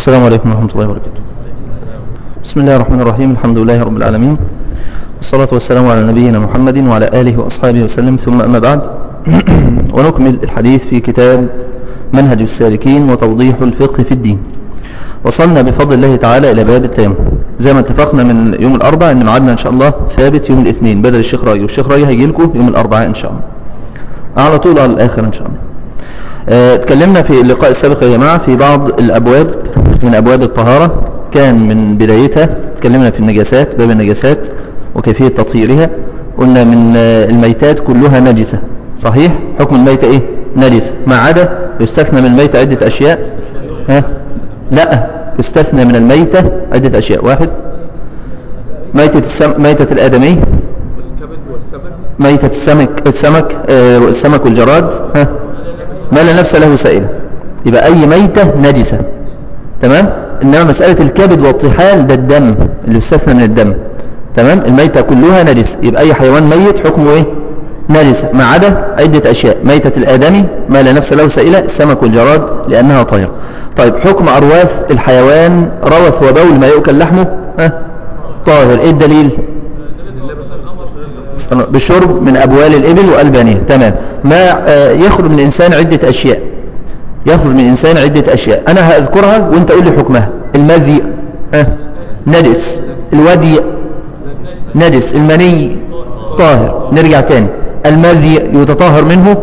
السلام عليكم ورحمة الله وبركاته بسم الله الرحمن الرحيم الحمد لله رب العالمين والصلاة والسلام على نبينا محمد وعلى آله وأصحابه وسلم ثم أما بعد ونكمل الحديث في كتاب منهج السالكين وتوضيح الفقه في الدين وصلنا بفضل الله تعالى إلى باب التيمم زي ما اتفقنا من يوم الأربعاء أن معادنا إن شاء الله ثابت يوم الاثنين بدل الشيخ راي والشيخ راي هيجي لكم يوم الأربعاء إن شاء الله على طول على الآخر إن شاء الله اه اتكلمنا في اللقاء السابق يا جماعة في بعض الأبواب من أبواب الطهارة كان من بدايتها اتكلمنا في النجاسات باب النجاسات وكيفية تطهيرها قلنا من الميتات كلها نجسة صحيح حكم الميتة ايه نجسة ما عدا يستثنى من الميتة عدة أشياء ها لا يستثنى من الميتة عدة أشياء واحد ميتة, السم... ميتة الآدمي ميتة السمك السمك آه السمك والجراد ها ما لا نفس له سائلة يبقى أي ميتة نجسة تمام إنما مسألة الكبد والطحال ده الدم اللي يستثنى من الدم تمام الميتة كلها نجس يبقى أي حيوان ميت حكمه إيه نجس ما عدا عدة أشياء ميتة الآدمي ما لا نفس له سائلة السمك والجراد لأنها طاهرة طيب حكم أرواث الحيوان روث وبول ما يؤكل لحمه ها طاهر إيه الدليل بالشرب من أبوال الإبل وألبانها تمام ما يخرج من الإنسان عدة أشياء يخرج من الإنسان عدة أشياء أنا هذكرها وانت قول لي حكمها المذي ها نجس الودي نجس المني طاهر نرجع تاني المذي يتطهر منه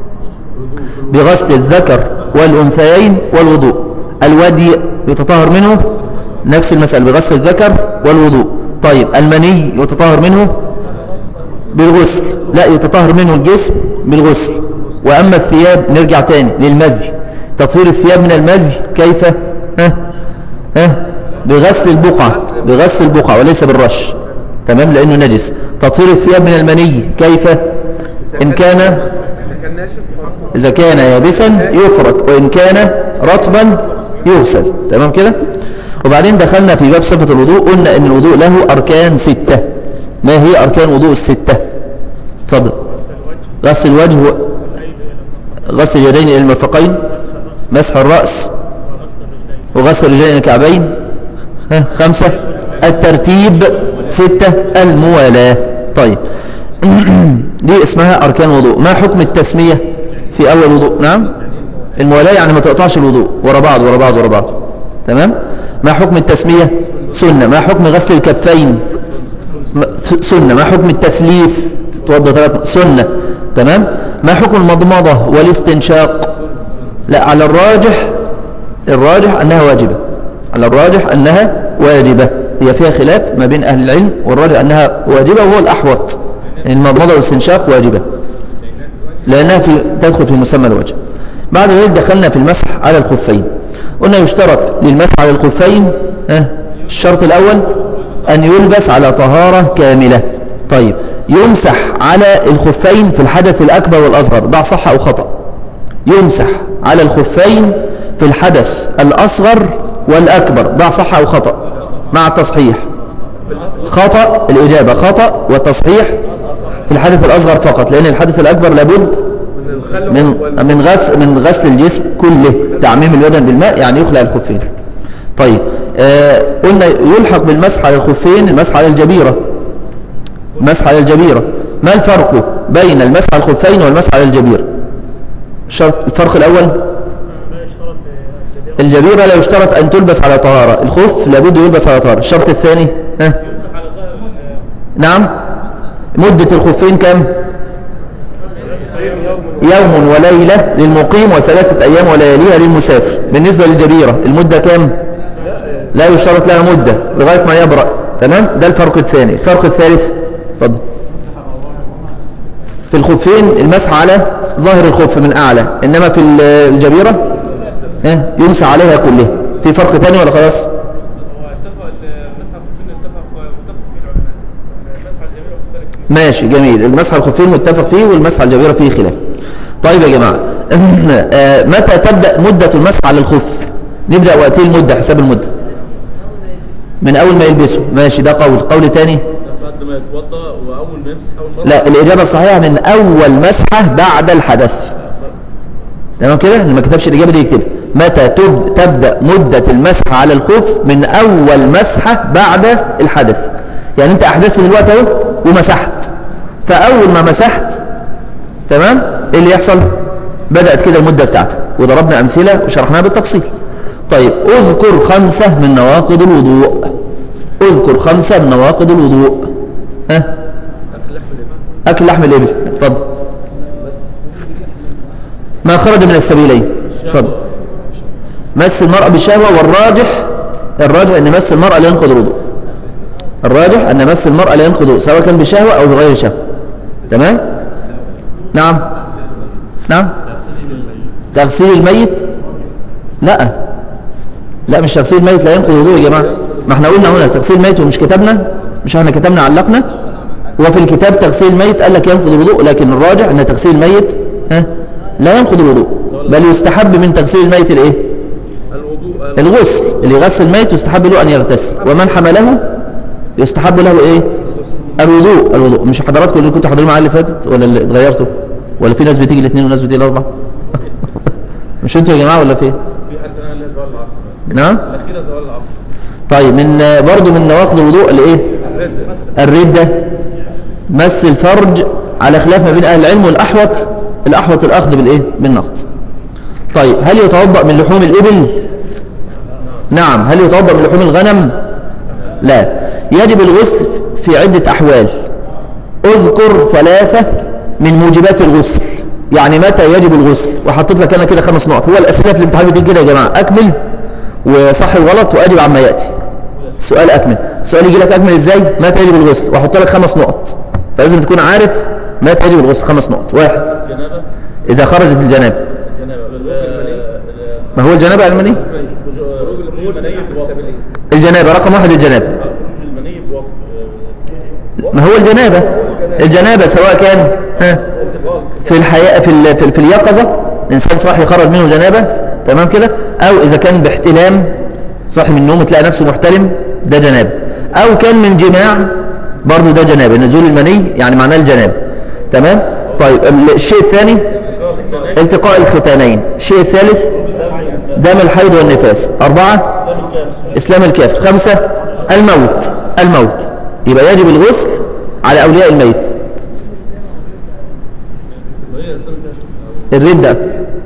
بغسل الذكر والأنثيين والوضوء الودي يتطهر منه نفس المسألة بغسل الذكر والوضوء طيب المني يتطهر منه بالغسل لا يتطهر منه الجسم بالغسل وأما الثياب نرجع تاني للمذي تطهير الثياب من المذي كيف ها ها بغسل البقعة بغسل البقعة وليس بالرش تمام لأنه نجس تطهير الثياب من المني كيف إن كان إذا كان يابسا يفرك وإن كان رطبا يغسل تمام كده وبعدين دخلنا في باب صفة الوضوء قلنا إن الوضوء له أركان ستة ما هي أركان وضوء الستة تفضل غسل الوجه و... غسل اليدين إلى المرفقين مسح الرأس وغسل الرجلين إلى الكعبين ها خمسة الترتيب ستة الموالاة طيب دي اسمها أركان وضوء ما حكم التسمية في أول وضوء نعم الموالاة يعني ما تقطعش الوضوء ورا بعض ورا بعض ورا بعض تمام ما حكم التسمية سنة ما حكم غسل الكفين سنة ما حكم التثليث توضى ثلاث سنة تمام ما حكم المضمضة والاستنشاق لا على الراجح الراجح أنها واجبة على الراجح أنها واجبة هي فيها خلاف ما بين أهل العلم والراجح أنها واجبة وهو الأحوط المضمضة والاستنشاق واجبة لأنها في تدخل في مسمى الوجه بعد ذلك دخلنا في المسح على الخفين قلنا يشترط للمسح على الخفين اه الشرط الأول أن يلبس على طهارة كاملة طيب يمسح على الخفين في الحدث الأكبر والأصغر ضع صح أو خطأ يمسح على الخفين في الحدث الأصغر والأكبر ضع صح أو خطأ مع التصحيح خطأ الإجابة خطأ والتصحيح في الحدث الأصغر فقط لأن الحدث الأكبر لابد من من غسل من غسل الجسم كله تعميم البدن بالماء يعني يخلع الخفين طيب آه قلنا يلحق بالمسح على الخفين المسح على الجبيرة المسح على الجبيرة ما الفرق بين المسح على الخفين والمسح على الجبيرة الشرط الفرق الأول الجبيرة لا يشترط أن تلبس على طهارة الخف لابد يلبس على طهارة الشرط الثاني ها نعم مدة الخفين كم يوم وليلة للمقيم وثلاثة أيام ولياليها للمسافر بالنسبة للجبيرة المدة كم لا يشترط لها مدة لغاية ما يبرأ تمام ده الفرق الثاني الفرق الثالث اتفضل في الخفين المسح على ظاهر الخف من أعلى إنما في الجبيرة يمسح عليها كلها في فرق ثاني ولا خلاص ماشي جميل المسح على الخفين متفق فيه والمسح على الجبيرة فيه خلاف طيب يا جماعة متى تبدأ مدة المسح على الخف نبدأ وقتين المدة حساب المدة من أول ما يلبسه ماشي ده قول قول تاني بعد ما يتوضا واول ما يمسح اول مره لا الإجابة الصحيحة من أول مسحة بعد الحدث تمام كده اللي ما كتبش الإجابة دي يكتبها متى تب- تبدأ مدة المسح على الخف من أول مسحة بعد الحدث يعني أنت أحدثت دلوقتي أهو ومسحت فأول ما مسحت تمام إيه اللي يحصل بدأت كده المدة بتاعتك وضربنا أمثلة وشرحناها بالتفصيل طيب اذكر خمسة من نواقض الوضوء اذكر خمسة من نواقض الوضوء ها أكل لحم الإبل اتفضل ما خرج من السبيلين اتفضل مس المرأة بالشهوة والراجح الراجح أن مس المرأة لا ينقض الوضوء الراجح أن مس المرأة لا ينقض الوضوء سواء كان بشهوة أو بغير شهوة تمام نعم نعم تغسيل الميت لا لا مش تغسيل الميت لا ينقض الوضوء يا جماعة ما احنا قلنا هنا تغسيل الميت ومش كتبنا مش احنا كتبنا علقنا وفي الكتاب تغسيل الميت قال لك ينقض الوضوء لكن الراجح ان تغسيل الميت ها لا ينقض الوضوء بل يستحب من تغسيل الميت الايه الوضوء الغسل اللي يغسل الميت يستحب له ان يغتسل ومن حمله يستحب له ايه الوضوء الوضوء مش حضراتكم اللي كنتوا حاضرين معايا اللي فاتت ولا اللي اتغيرتوا ولا في ناس بتيجي الاثنين وناس بتيجي الاربعه مش انتوا يا جماعه ولا في في حد قال لي زوال العقل نعم الاخيره زوال العقل طيب من برضه من نواقض الوضوء الايه الردة مس الفرج على خلاف ما بين أهل العلم والأحوط الأحوط الأخذ بالإيه بالنقط طيب هل يتوضأ من لحوم الإبل نعم هل يتوضأ من لحوم الغنم لا يجب الغسل في عدة أحوال اذكر ثلاثة من موجبات الغسل يعني متى يجب الغسل وحطيت لك انا كده خمس نقط هو الاسئله في الامتحان بتيجي كده يا جماعه اكمل وصح وغلط واجب عما ياتي سؤال اكمل السؤال يجي لك اكمل ازاي متى يجب الغسل واحط لك خمس نقط فلازم تكون عارف متى يجب الغسل خمس نقط واحد جنابه اذا خرجت الجنابه جنابه ما هو الجنابه على المني خروج المني بوقت الجنابه رقم واحد الجنابه خروج المني بوقت ما هو الجنابه الجنابه سواء كان ها في الحياة في ال... في, ال... في اليقظة إنسان صاحي خرج منه جنابة تمام كده أو إذا كان باحتلام صاحي من النوم تلاقي نفسه محتلم ده جنابة أو كان من جماع برضه ده جنابة نزول المني يعني معناه الجنابة تمام طيب الشيء الثاني التقاء الختانين الشيء الثالث دم الحيض والنفاس أربعة إسلام الكافر خمسة الموت الموت يبقى يجب الغسل على أولياء الميت الردة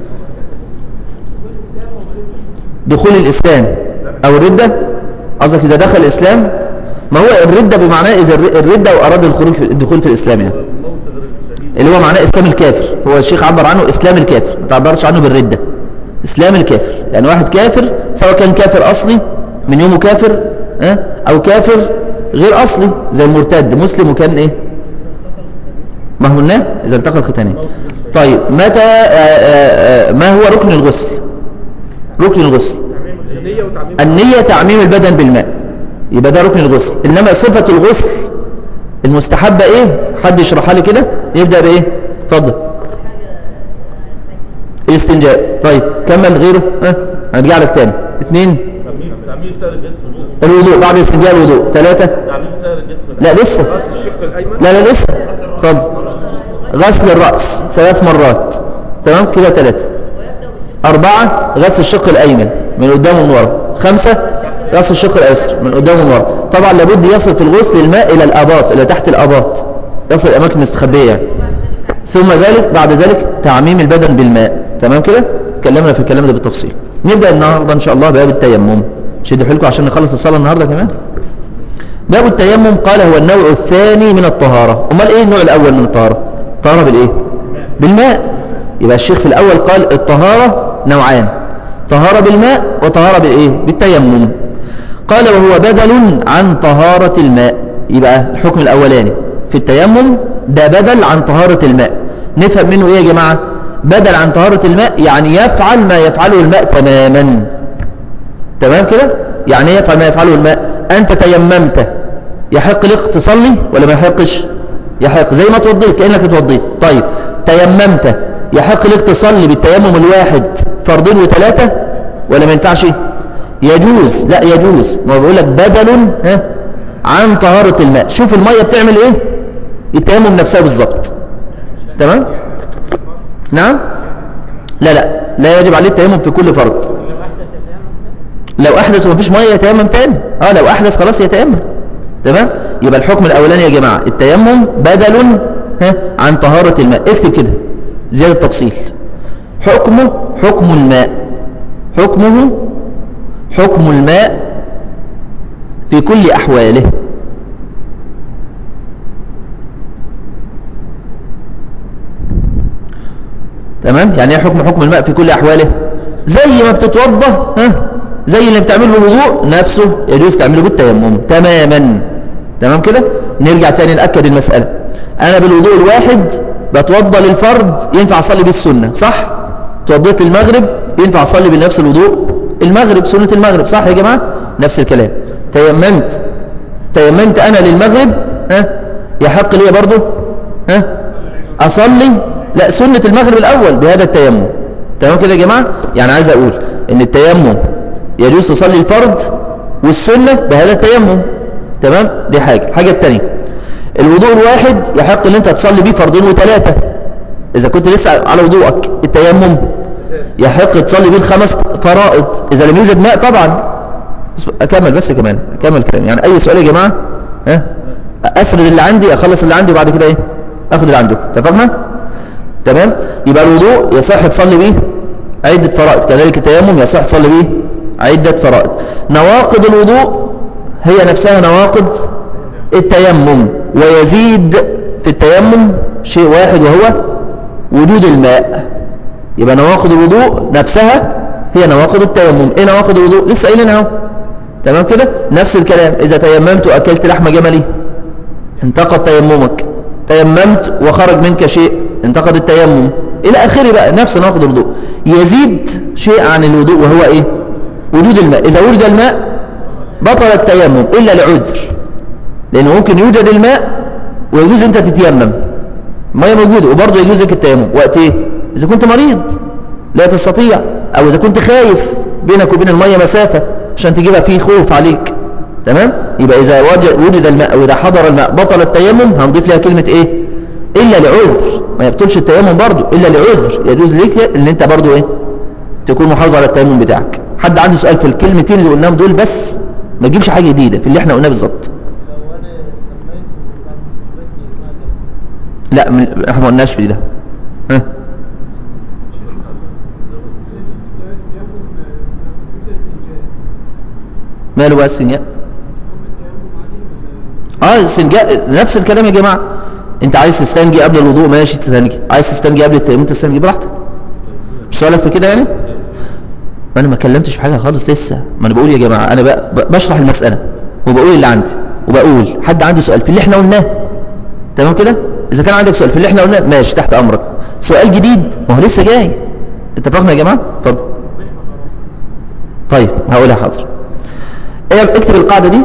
دخول الإسلام أو الردة قصدك إذا دخل الإسلام ما هو الردة بمعنى إذا الر- الردة وأراد الخروج في الدخول في الإسلام يعني اللي هو معناه إسلام الكافر هو الشيخ عبر عنه إسلام الكافر ما تعبرش عنه بالردة إسلام الكافر يعني واحد كافر سواء كان كافر أصلي من يومه كافر اه؟ أو كافر غير أصلي زي المرتد مسلم وكان إيه ما هو قلناه إذا التقى الختانين طيب متى آآ آآ ما هو ركن الغسل ركن الغسل النية وتعميم النية تعميم البدن بالماء يبقى ده ركن الغسل إنما صفة الغسل المستحبة إيه حد يشرحها لي كده يبدأ بإيه اتفضل الاستنجاء طيب كمل غيره ها هنرجع لك تاني اثنين تعميم تعميم سائر الجسم الوضوء بعد الاستنجاء الوضوء ثلاثة تعميم سائر الجسم لا لسه غسل الشق الايمن لا لا لسه اتفضل غسل الرأس ثلاث مرات تمام كده ثلاثة أربعة غسل الشق الأيمن من قدام ومن ورا خمسة غسل الشق الأيسر من قدام ومن ورا طبعا لابد يصل في الغسل الماء إلى الآباط إلى تحت الآباط يصل الأماكن المستخبية يعني. ثم ذلك بعد ذلك تعميم البدن بالماء تمام كده اتكلمنا في الكلام ده بالتفصيل نبدأ النهاردة إن شاء الله باب التيمم شدوا حيلكم عشان نخلص الصلاة النهاردة كمان باب التيمم قال هو النوع الثاني من الطهارة امال ايه النوع الاول من الطهارة طهارة بالايه بالماء يبقى الشيخ في الاول قال الطهارة نوعان طهارة بالماء وطهارة بالايه بالتيمم قال وهو بدل عن طهارة الماء يبقى الحكم الاولاني في التيمم ده بدل عن طهارة الماء نفهم منه ايه يا جماعة بدل عن طهارة الماء يعني يفعل ما يفعله الماء تماما تمام كده يعني ايه يفعل ما يفعله الماء انت تيممت يحق لك تصلي ولا ما يحقش يحق زي ما توضيت كأنك اتوضيت طيب تيممت يحق لك تصلي بالتيمم الواحد فرضين وثلاثة ولا ما ينفعش يجوز لا يجوز ما هو بيقول لك بدل ها عن طهارة الماء شوف المية بتعمل ايه التيمم نفسها بالظبط تمام نعم لا لا لا يجب عليه التيمم في كل فرض لو احدث ومفيش ميه يتيمم تاني اه لو احدث خلاص يتيمم تمام يبقى الحكم الاولاني يا جماعه التيمم بدل ها عن طهاره الماء اكتب كده زياده تفصيل حكمه حكم الماء حكمه حكم الماء في كل احواله تمام يعني ايه حكم حكم الماء في كل احواله زي ما بتتوضا ها زي اللي بتعمله بالوضوء نفسه يجوز تعمله بالتيمم تماما تمام كده نرجع تاني ناكد المساله انا بالوضوء الواحد بتوضا للفرض ينفع اصلي بيه السنه صح توضيت المغرب ينفع اصلي بنفس الوضوء المغرب سنه المغرب صح يا جماعه نفس الكلام تيممت تيممت انا للمغرب ها يحق لي برضه ها اصلي لا سنة المغرب الأول بهذا التيمم تمام كده يا جماعة يعني عايز أقول إن التيمم يجوز تصلي الفرض والسنة بهذا التيمم تمام دي حاجة حاجة التانية الوضوء الواحد يحق ان انت تصلي بيه فرضين وثلاثة اذا كنت لسه على وضوءك التيمم يحق تصلي بيه الخمس فرائض اذا لم يوجد ماء طبعا اكمل بس كمان اكمل كلام يعني اي سؤال يا جماعة ها اسرد اللي عندي اخلص اللي عندي وبعد كده ايه اخد اللي عندكم اتفقنا تمام يبقى الوضوء يصح تصلي به عدة فرائض كذلك التيمم يصح تصلي به عدة فرائض نواقض الوضوء هي نفسها نواقض التيمم ويزيد في التيمم شيء واحد وهو وجود الماء يبقى نواقض الوضوء نفسها هي نواقض التيمم ايه نواقض الوضوء لسه قايلينها اهو تمام كده نفس الكلام اذا تيممت واكلت لحم جملي انتقد تيممك تيممت وخرج منك شيء انتقد التيمم الى اخره بقى نفس نواقض الوضوء يزيد شيء عن الوضوء وهو ايه وجود الماء اذا وجد الماء بطل التيمم الا لعذر لانه ممكن يوجد الماء ويجوز انت تتيمم الميه موجوده وبرضه يجوز لك التيمم وقت ايه اذا كنت مريض لا تستطيع او اذا كنت خايف بينك وبين الميه مسافه عشان تجيبها فيه خوف عليك تمام يبقى اذا وجد, وجد الماء او اذا حضر الماء بطل التيمم هنضيف لها كلمه ايه الا لعذر ما يبطلش التيمم برضه الا لعذر يجوز لك ان انت برضه ايه تكون محافظ على التيمم بتاعك حد عنده سؤال في الكلمتين اللي قلناهم دول بس ما تجيبش حاجه جديده في اللي احنا قلناه بالظبط لو انا سميت وبعد ما سميت ما لا من- احنا ما قلناش في ده ها ماله بقى السنجاء اه السنجاء نفس الكلام يا جماعه انت عايز تستنجي قبل الوضوء ماشي تستنجي عايز تستنجي قبل التيمم تستنجي براحتك مش سؤالك في كده يعني ما انا ما اتكلمتش في حاجه خالص لسه ما انا بقول يا جماعه انا ب- ب- بشرح المساله وبقول اللي عندي وبقول حد عنده سؤال في اللي احنا قلناه تمام كده اذا كان عندك سؤال في اللي احنا قلناه ماشي تحت امرك سؤال جديد ما هو لسه جاي اتفقنا يا جماعه اتفضل طيب هقولها حاضر ايه اكتب القاعده دي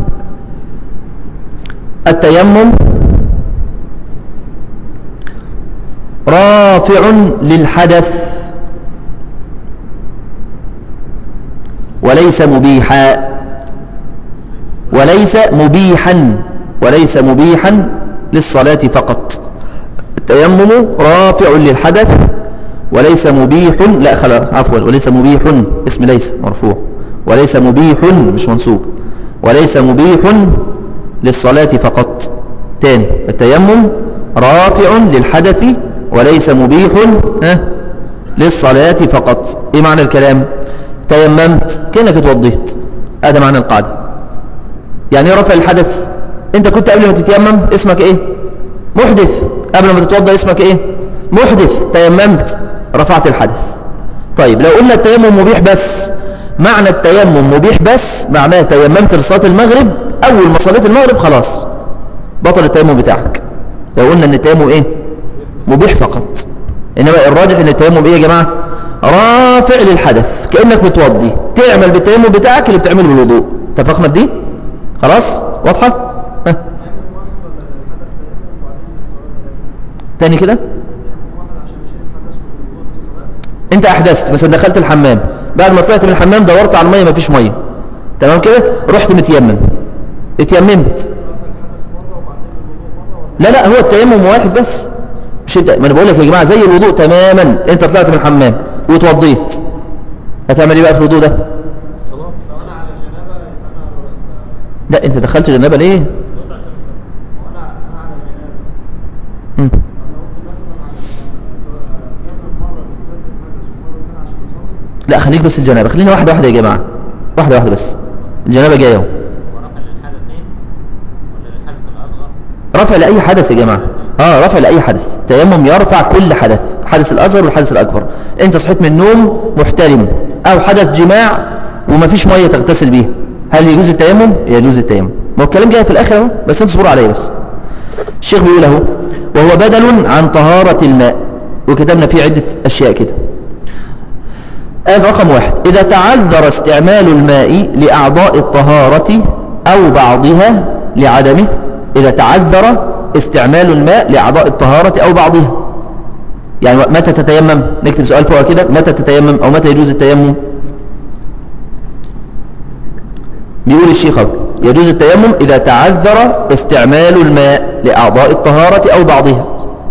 التيمم رافع للحدث وليس مبيحا وليس مبيحا وليس مبيحا للصلاة فقط التيمم رافع للحدث وليس مبيح لا خلاص عفوا وليس مبيح اسم ليس مرفوع وليس مبيح مش منصوب وليس مبيح للصلاة فقط تاني التيمم رافع للحدث وليس مبيح ها للصلاة فقط ايه معنى الكلام تيممت كأنك اتوضيت هذا معنى القاعدة يعني ايه رفع الحدث انت كنت قبل ما تتيمم اسمك ايه محدث قبل ما تتوضا اسمك ايه محدث تيممت رفعت الحدث طيب لو قلنا التيمم مبيح بس معنى التيمم مبيح بس معناه تيممت لصلاة المغرب اول ما صليت المغرب خلاص بطل التيمم بتاعك لو قلنا ان التيمم ايه مبيح فقط انما الراجح ان التيمم ايه يا جماعه رافع للحدث كانك متوضي تعمل بالتيمم بتاعك اللي بتعمله بالوضوء اتفقنا بدي خلاص واضحه ها تاني كده انت احدثت مثلا دخلت الحمام بعد ما طلعت من الحمام دورت على الميه مفيش ميه تمام كده رحت متيمم اتيممت لا لا هو التيمم واحد بس مش انت ما انا بقول لك يا جماعه زي الوضوء تماما انت طلعت من الحمام واتوضيت هتعمل ايه بقى في الوضوء ده على جنابه يبقى انا لا انت دخلت جنابه ليه وانا انا على جنابه مم. انا قلت مثلا على جنب مره بتسد الحدث ومره ثانيه عشان اصلي لا خليك بس الجنابه خلينا واحده واحده يا جماعه واحده واحده بس الجنابه جايه اهو ورفع للحدثين ولا للحدث الأصغر رفع لاي حدث يا جماعه اه رفع لاي حدث تيمم يرفع كل حدث الحدث الاصغر والحدث الاكبر انت صحيت من النوم محترم او حدث جماع ومفيش ميه تغتسل بيها هل يجوز التيمم يجوز التيمم ما هو الكلام جاي في الاخر اهو بس انت اصبروا عليا بس الشيخ بيقول اهو وهو بدل عن طهاره الماء وكتبنا فيه عده اشياء كده آد رقم واحد إذا تعذر استعمال الماء لأعضاء الطهارة أو بعضها لعدمه إذا تعذر استعمال الماء لأعضاء الطهارة أو بعضها يعني متى تتيمم نكتب سؤال فوق كده متى تتيمم أو متى يجوز التيمم بيقول الشيخ أهو، يجوز التيمم إذا تعذر استعمال الماء لأعضاء الطهارة أو بعضها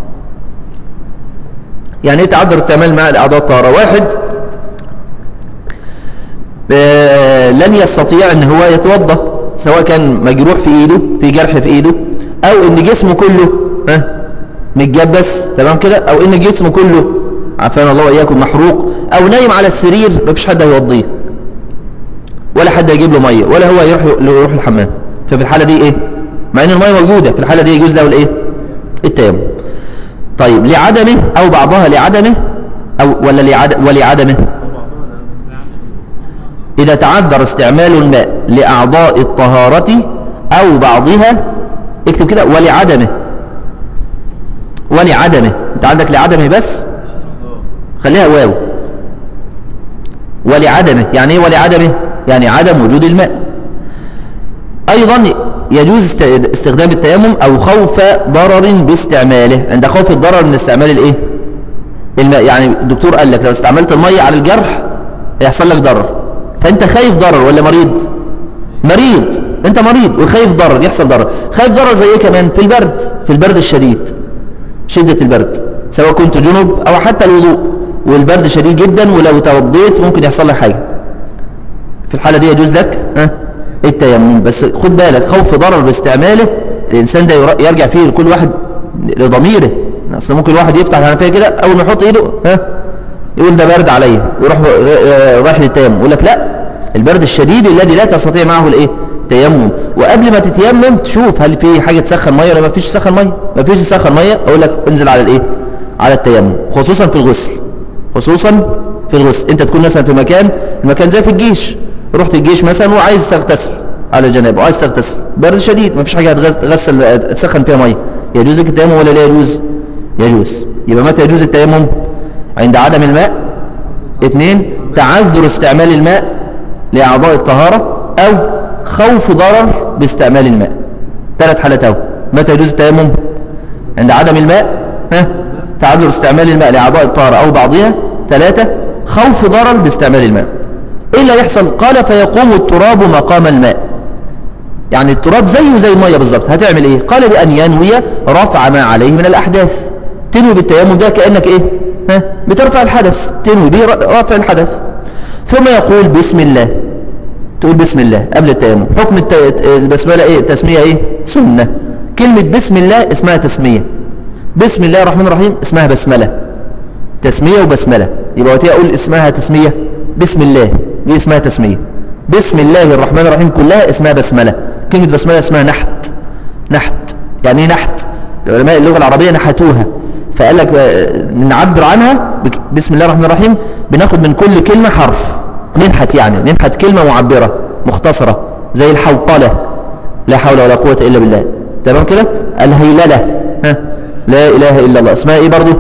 يعني ايه تعذر استعمال الماء لأعضاء الطهارة واحد آه، لن يستطيع ان هو يتوضا سواء كان مجروح في ايده في جرح في ايده او ان جسمه كله ها متجبس تمام كده او ان جسمه كله عافانا الله واياكم محروق او نايم على السرير مفيش حد هيوضيه ولا حد هيجيب له ميه ولا هو يروح يروح الحمام ففي الحاله دي ايه مع ان الميه موجوده في الحاله دي يجوز له الايه التيمم طيب لعدمه او بعضها لعدمه او ولا لعد ولعدمه إذا تعذر استعمال الماء لأعضاء الطهارة أو بعضها اكتب كده ولعدمه ولعدمه انت عندك لعدمه بس خليها واو ولعدمه يعني ايه ولعدمه يعني عدم وجود الماء ايضا يجوز است- استخدام التيمم او خوف ضرر باستعماله عند خوف الضرر من استعمال الايه الماء يعني الدكتور قال لك لو استعملت المية على الجرح هيحصل لك ضرر فانت خايف ضرر ولا مريض مريض انت مريض وخايف ضرر يحصل ضرر خايف ضرر زي ايه كمان في البرد في البرد الشديد شدة البرد سواء كنت جنب او حتى الوضوء والبرد شديد جدا ولو توضيت ممكن يحصل لك حاجة في الحالة دي يجوز لك ها التيمم بس خد بالك خوف ضرر باستعماله الانسان ده ير- يرجع فيه لكل واحد لضميره اصل ممكن واحد يفتح الحنفيه كده اول ما يحط ايده ها يقول ده برد عليا ويروح آه، رايح للتيمم يقول لك لا البرد الشديد الذي لا تستطيع معه الايه التيمم وقبل ما تتيمم تشوف هل في حاجه تسخن ميه ولا ما فيش تسخن ميه ما فيش تسخن ميه اقول لك انزل على الايه على التيمم خصوصا في الغسل خصوصا في الغسل انت تكون مثلا في مكان المكان زي في الجيش رحت الجيش مثلا وعايز تغتسل على جنابه وعايز تغتسل برد شديد ما فيش حاجه تغسل تسخن فيها ميه يجوز لك التيمم ولا لا يجوز يجوز يبقى متى يجوز التيمم عند عدم الماء اثنين تعذر استعمال الماء لأعضاء الطهارة أو خوف ضرر باستعمال الماء ثلاث حالات اهو متى يجوز التيمم عند عدم الماء ها تعذر استعمال الماء لأعضاء الطهارة أو بعضها ثلاثة خوف ضرر باستعمال الماء إيه اللي يحصل قال فيقوم التراب مقام الماء يعني التراب زيه زي المية بالظبط هتعمل ايه قال بأن ينوي رفع ما عليه من الأحداث تنوي بالتيمم ده كأنك ايه ها بترفع الحدث تنوي به رفع الحدث ثم يقول بسم الله تقول بسم الله قبل التيمم حكم الت... البسملة ايه التسمية ايه سنة كلمة بسم الله اسمها تسمية بسم الله الرحمن الرحيم اسمها بسملة تسمية وبسملة يبقى وقتها اقول اسمها تسمية بسم الله دي اسمها تسمية بسم الله الرحمن الرحيم كلها اسمها بسملة كلمة بسملة اسمها نحت نحت يعني ايه نحت العلماء اللغة العربية نحتوها فقال لك نعبر عنها بسم الله الرحمن الرحيم بناخد من كل كلمة حرف ننحت يعني ننحت كلمة معبرة مختصرة زي الحوقلة لا حول ولا قوة إلا بالله تمام كده الهيللة ها لا إله إلا الله اسمها إيه برضو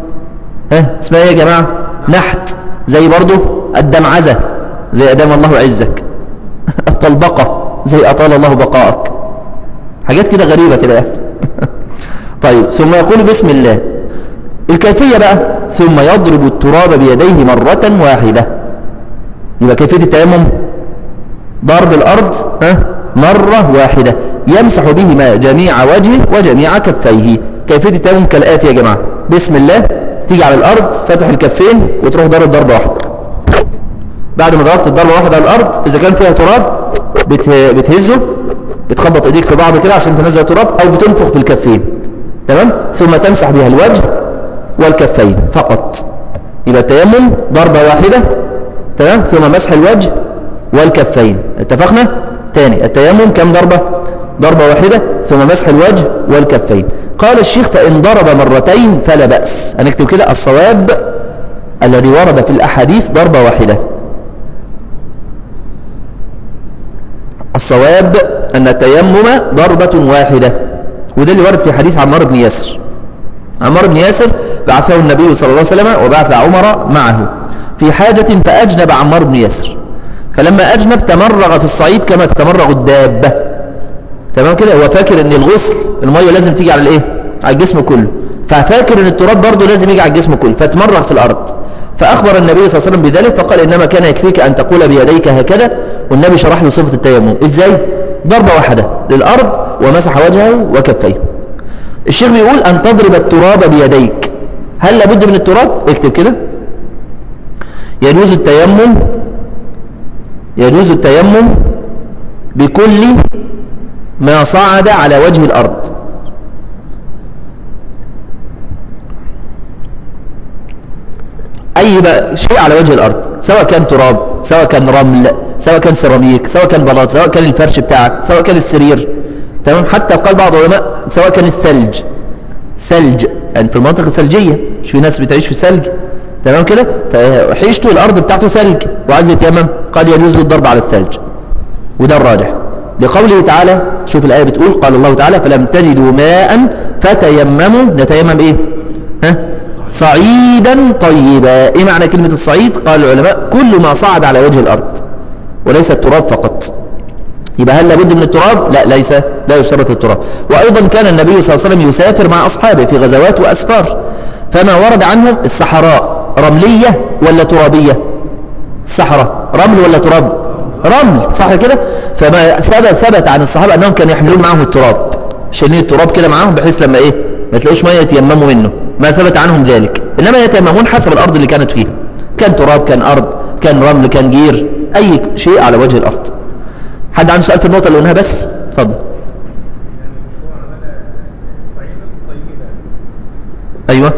ها اسمها إيه يا جماعة نحت زي برضو الدمعزة زي أدام الله عزك الطلبقة زي أطال الله بقاءك حاجات كده غريبة كده طيب ثم يقول بسم الله الكيفية بقى ثم يضرب التراب بيديه مرة واحدة يبقى كيفية التيمم ضرب الأرض ها مرة واحدة يمسح بهما جميع وجهه وجميع كفيه كيفية التيمم كالآتي يا جماعة بسم الله تيجي على الأرض فتح الكفين وتروح ضرب ضربة واحدة بعد ما ضربت الضربة واحدة على الأرض إذا كان فيها تراب بت... بتهزه بتخبط ايديك في بعض كده عشان تنزل تراب أو بتنفخ بالكفين تمام ثم تمسح بها الوجه والكفين فقط يبقى التيمم ضربة واحدة تمام ثم مسح الوجه والكفين اتفقنا تاني التيمم كم ضربة ضربة واحدة ثم مسح الوجه والكفين قال الشيخ فإن ضرب مرتين فلا بأس هنكتب كده الصواب الذي ورد في الأحاديث ضربة واحدة الصواب أن التيمم ضربة واحدة وده اللي ورد في حديث عمار بن ياسر عمار بن ياسر بعثه النبي صلى الله عليه وسلم وبعث عمر معه في حاجة فأجنب عمار بن ياسر فلما أجنب تمرغ في الصعيد كما تتمرغ الدابة تمام كده هو فاكر ان الغسل المية لازم تيجي على الايه على الجسم كله ففاكر ان التراب برضه لازم يجي على الجسم كله فتمرغ في الارض فاخبر النبي صلى الله عليه وسلم بذلك فقال انما كان يكفيك ان تقول بيديك هكذا والنبي شرح له صفة التيمم ازاي ضربة واحدة للارض ومسح وجهه وكفيه الشيخ بيقول ان تضرب التراب بيديك هل لابد من التراب اكتب كده يجوز التيمم يجوز التيمم بكل ما صعد على وجه الأرض أي بقى شيء على وجه الأرض سواء كان تراب سواء كان رمل سواء كان سيراميك سواء كان بلاط سواء كان الفرش بتاعك سواء كان السرير تمام حتى قال بعض العلماء سواء كان الثلج ثلج يعني في المناطق الثلجية مش في ناس بتعيش في ثلج تمام كده فحيشته الأرض بتاعته ثلج وعايز يتيمم قال يجوز له الضرب على الثلج وده الراجح لقوله تعالى شوف الآية بتقول قال الله تعالى فلم تجدوا ماء فتيمموا نتيمم ايه ها صعيدا طيبا ايه معنى كلمة الصعيد قال العلماء كل ما صعد على وجه الأرض وليس التراب فقط يبقى هل لابد من التراب لا ليس لا يشترط التراب وأيضا كان النبي صلى الله عليه وسلم يسافر مع أصحابه في غزوات وأسفار فما ورد عنهم الصحراء رملية ولا ترابية الصحراء رمل ولا تراب رمل صح كده فما ثبت ثبت عن الصحابة أنهم كانوا يحملون معهم التراب شايلين التراب كده معاهم بحيث لما إيه ما تلاقوش مية يتيمموا منه ما ثبت عنهم ذلك إنما يتيممون حسب الأرض اللي كانت فيها كان تراب كان أرض كان رمل كان جير أي شيء على وجه الأرض حد عنده سؤال في النقطة اللي قلناها بس اتفضل أيوة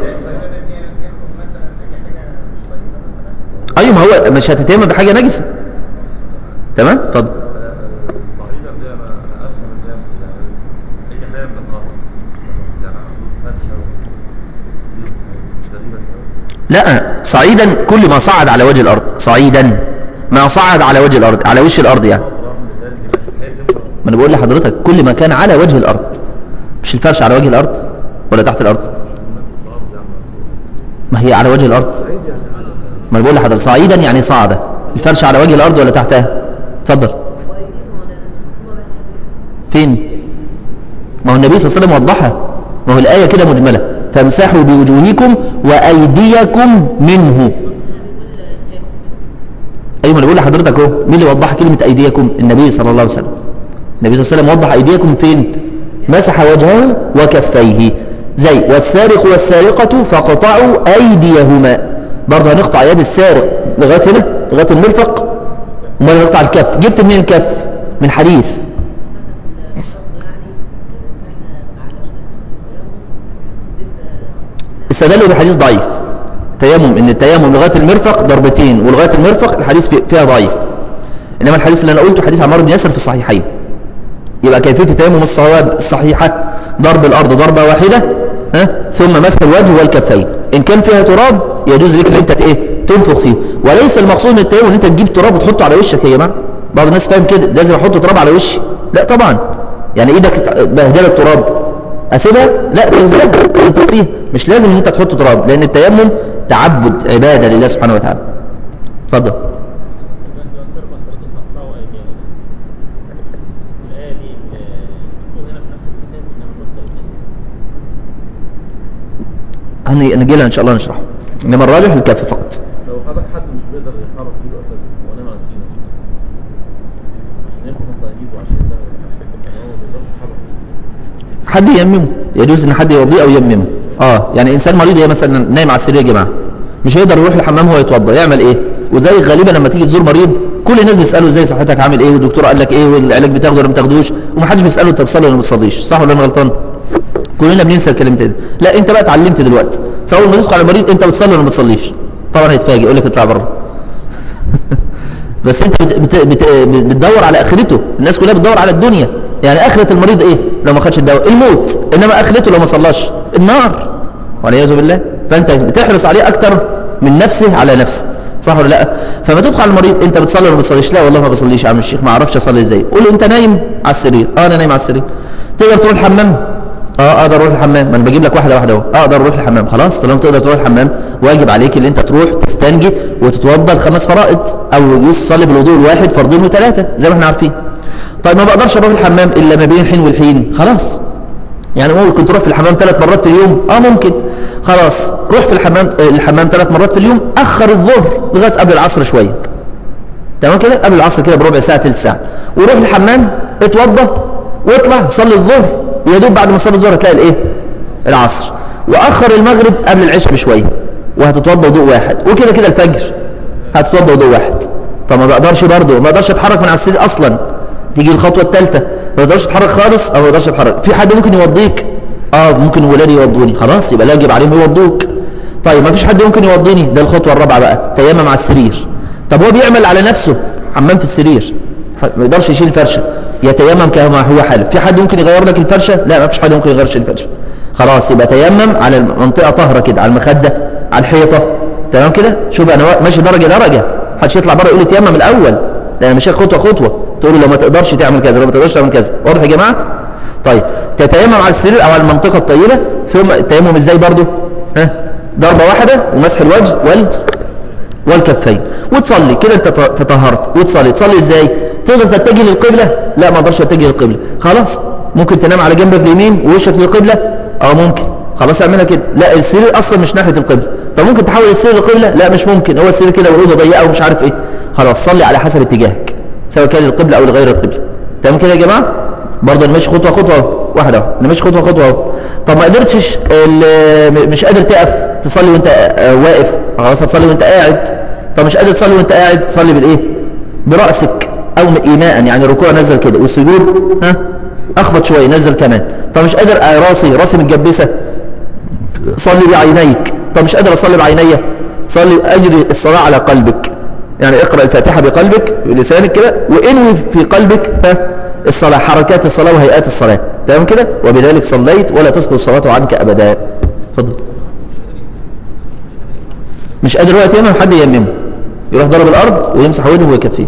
أيوة ما هو مش هتتيمم بحاجة نجسة تمام اتفضل صعيدا دي انا انا افهم ان هي اي حاجه من الارض يعني عصور فرشه وسرير مش تقريبا لا صعيدا كل ما صعد على وجه الأرض صعيدا ما صعد على وجه الأرض على وش الأرض يعني رغم ذلك ماشي حاجه ما أنا بقول لحضرتك كل ما كان على وجه الأرض مش الفرش على وجه الأرض ولا تحت الأرض ما هي على وجه الأرض ما أنا بقول لحضرتك صعيدا يعني صعد الفرش على وجه الأرض ولا تحتها اتفضل فين ما هو النبي صلى الله عليه وسلم وضحها ما هو الآية كده مجملة فامسحوا بوجوهكم وأيديكم منه أيوة ما أنا بقول لحضرتك اهو مين اللي وضح كلمة أيديكم النبي صلى الله عليه وسلم النبي صلى الله عليه وسلم وضح أيديكم فين مسح وجهه وكفيه زي والسارق والسارقة فقطعوا أيديهما برضه هنقطع يد السارق لغاية هنا لغاية المرفق وما نقطع الكف جبت منين الكف من حديث استدلوا بحديث ضعيف تيمم ان التيمم لغايه المرفق ضربتين ولغايه المرفق الحديث في- فيها ضعيف انما الحديث اللي انا قلته حديث عمار بن ياسر في الصحيحين يبقى كيفيه التيمم الصواب الصحيحه ضرب الارض ضربه واحده ها ثم مسح الوجه والكفين ان كان فيها تراب يجوز لك ان انت ت- ايه تنفخ فيه وليس المقصود من التيمم ان انت تجيب تراب وتحطه على وشك يا جماعه بعض الناس فاهم كده لازم احط تراب على وشي لا طبعا يعني ايدك بهدله تراب اسيبها لا تنزلها تنفخ فيها مش لازم ان انت تحط تراب لان التيمم تعبد عباده لله سبحانه وتعالى اتفضل الآية دي بتكون هنا في نفس الكتاب إنما المرسل هنجي لها ان شاء الله نشرحه انما الراجح الكف فقط لو حضرتك حد مش بيقدر يحرك ايده اساسا وانا ناقصين عشان ياخد مثلا ايده عشان ده يعني هو ما بيقدرش يحرك حد ييممه يجوز ان حد يوضيه او ييممه اه يعني انسان مريض هي مثلا نايم على السرير يا جماعه مش هيقدر يروح الحمام وهو يتوضا يعمل ايه وزي غالبا لما تيجي تزور مريض كل الناس بيسالوا ازاي صحتك عامل ايه والدكتور قال لك ايه والعلاج بتاخده ولا ما بتاخدوش ومحدش بيساله انت بتصلي ولا ما بتصليش صح ولا انا غلطان كلنا بننسى الكلام ده لا انت بقى اتعلمت دلوقتي فاول ما تدخل على المريض انت بتصلي ولا ما بتصليش طبعا هيتفاجئ يقول لك اطلع بره بس انت بت بت بت بتدور على اخرته الناس كلها بتدور على الدنيا يعني اخرة المريض ايه لو ما خدش الدواء الموت انما اخرته لو ما صلاش النار والعياذ بالله فانت بتحرص عليه اكتر من نفسه على نفسه صح ولا لا فما تدخل على المريض انت بتصلي ولا ما بتصليش لا والله ما بصليش يا عم الشيخ ما اعرفش اصلي ازاي قول له انت نايم على السرير اه انا نايم على السرير تقدر تروح الحمام اه اقدر اروح الحمام ما انا بجيب لك واحده واحده اهو اقدر اروح الحمام خلاص طالما تقدر تروح الحمام واجب عليك ان انت تروح تستنجي وتتوضا الخمس فرائض او يصلي بالوضوء الواحد فرضين وثلاثه زي ما احنا عارفين طيب ما بقدرش اروح الحمام الا ما بين حين والحين خلاص يعني ممكن تروح في الحمام ثلاث مرات في اليوم اه ممكن خلاص روح في الحمام آه، الحمام ثلاث مرات في اليوم اخر الظهر لغايه قبل العصر شويه تمام كده قبل العصر كده بربع ساعه ثلث ساعه وروح الحمام اتوضى واطلع صلي الظهر يا دوب بعد ما تصلي الظهر هتلاقي الايه العصر واخر المغرب قبل العشاء بشويه وهتتوضى وضوء واحد وكده كده الفجر هتتوضى وضوء واحد طب ما بقدرش برضه ما اقدرش اتحرك من على السرير اصلا تيجي الخطوه الثالثه ما اقدرش اتحرك خالص او ما اقدرش اتحرك في حد ممكن يوضيك اه ممكن ولادي يوضوني خلاص يبقى لا يجب عليهم يوضوك طيب ما فيش حد ممكن يوضيني ده الخطوه الرابعه بقى تيمم على السرير طب هو بيعمل على نفسه حمام في السرير ما يقدرش يشيل فرشه يتيمم كما هو حاله في حد ممكن يغير لك الفرشه لا ما فيش حد ممكن يغير يشيل الفرشه خلاص يبقى تيمم على المنطقه طاهره كده على المخده على الحيطه تمام كده شوف انا وا- ماشي درجه درجه محدش يطلع بره يقول لي تيمم الاول ده انا ماشي خطوه خطوه تقول له لو ما تقدرش تعمل كذا لو ما تقدرش تعمل كذا واضح يا جماعه طيب تتيمم على السرير او على المنطقه الطيبه ثم التيمم ازاي برضو ها ضربه واحده ومسح الوجه وال والكفين وتصلي كده انت ت- تطهرت وتصلي تصلي ازاي تقدر تتجه للقبلة لا ما اقدرش اتجه للقبلة خلاص ممكن تنام على جنبك اليمين ووشك للقبلة اه ممكن خلاص اعملها كده لا السرير اصلا مش ناحية القبلة طب ممكن تحول السرير للقبلة لا مش ممكن هو السرير كده وعوده ضيقة ومش عارف ايه خلاص صلي على حسب اتجاهك سواء كان للقبلة او لغير القبلة تمام كده يا جماعة برضه انا ماشي خطوه خطوه اهو واحده اهو انا ماشي خطوه خطوه اهو طب ما قدرتش ال- م- مش قادر تقف تصلي وانت آه، واقف خلاص هتصلي وانت قاعد طب مش قادر تصلي وانت قاعد صلي بالايه براسك او ايماء يعني الركوع نزل كده والسجود ها اخفض شويه نزل كمان طب مش قادر آه، راسي راسي متجبسه صلي بعينيك طب مش قادر اصلي بعينيا صلي اجري الصلاه على قلبك يعني اقرا الفاتحه بقلبك بلسانك كده وانوي في قلبك ها الصلاه حركات الصلاه وهيئات الصلاه تمام كده وبذلك صليت ولا تسقط الصلاه عنك ابدا اتفضل مش قادر هو يتيمم حد ييممه يروح ضرب الارض ويمسح وجهه ويكفيه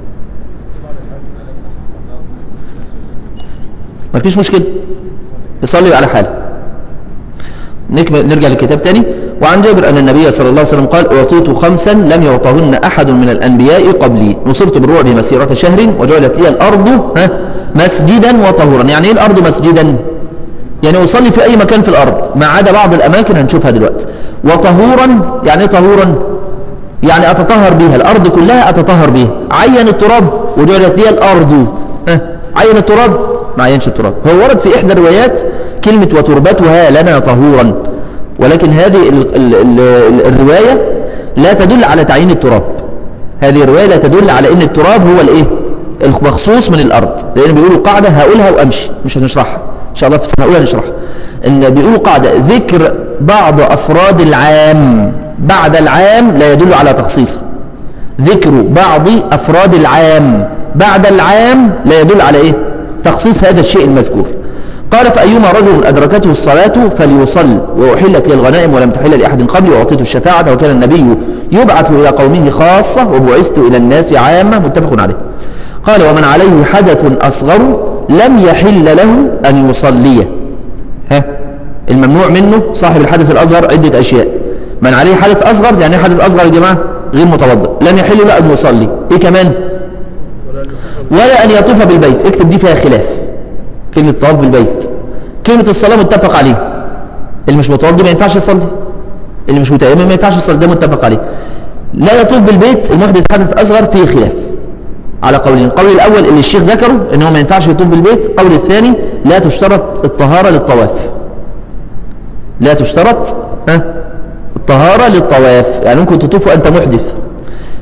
مفيش مشكله يصلي على حاله نكمل نرجع للكتاب تاني وعن جابر أن النبي صلى الله عليه وسلم قال أعطيت خمسا لم يعطهن أحد من الأنبياء قبلي نصرت بالرعب مسيرة شهر وجعلت لي الأرض ها مسجدا وطهورا يعني إيه الأرض مسجدا يعني أصلي في أي مكان في الأرض ما عدا بعض الأماكن هنشوفها دلوقتي وطهورا يعني إيه طهورا يعني أتطهر بها الأرض كلها أتطهر بها عين التراب وجعلت لي الأرض ها عين التراب ما عينش التراب هو ورد في إحدى الروايات كلمة وتربتها لنا طهورا ولكن هذه ال ال ال الرواية لا تدل على تعيين التراب هذه الرواية لا تدل على ان التراب هو الايه المخصوص من الارض لان بيقولوا قاعدة هقولها وامشي مش هنشرحها ان شاء الله في السنة الاولى نشرحها ان بيقولوا قاعدة ذكر بعض افراد العام بعد العام لا يدل على تخصيصه ذكر بعض افراد العام بعد العام لا يدل على ايه تخصيص هذا الشيء المذكور قال فأيما رجل أدركته الصلاة فليصل وأحلت لي الغنائم ولم تحل لأحد قبلي وأعطيته الشفاعة وكان النبي يبعث إلى قومه خاصة وبعثت إلى الناس عامة متفق عليه قال ومن عليه حدث أصغر لم يحل له أن يصلي ها الممنوع منه صاحب الحدث الأصغر عدة أشياء من عليه حدث أصغر يعني إيه حدث أصغر يا جماعة غير متوضئ لم يحل له أن يصلي إيه كمان ولا أن يطوف بالبيت اكتب دي فيها خلاف كلمة طواف بالبيت كلمة الصلاة متفق عليه اللي مش متوضي ما ينفعش يصلي اللي مش متيمم ما ينفعش يصلي ده متفق عليه لا يطوف بالبيت المحدث حدث أصغر فيه خلاف على قولين القول الأول اللي الشيخ ذكره ان هو ما ينفعش يطوف بالبيت القول الثاني لا تشترط الطهارة للطواف لا تشترط ها الطهارة للطواف يعني ممكن تطوف وأنت محدث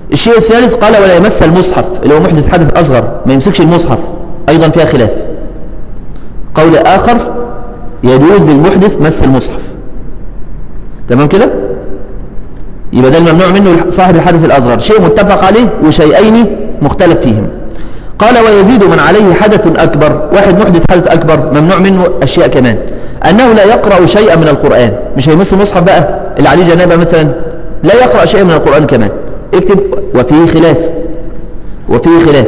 الشيء الثالث قال ولا يمس المصحف اللي هو محدث حدث أصغر ما يمسكش المصحف أيضا فيها خلاف قول آخر يجوز للمحدث مس المصحف تمام كده يبقى ده الممنوع منه صاحب الحدث الأصغر شيء متفق عليه وشيئين مختلف فيهم قال ويزيد من عليه حدث أكبر واحد محدث حدث أكبر ممنوع منه أشياء كمان أنه لا يقرأ شيئا من القرآن مش هيمس المصحف بقى اللي عليه جنابة مثلا لا يقرأ شيئا من القرآن كمان اكتب وفيه خلاف وفيه خلاف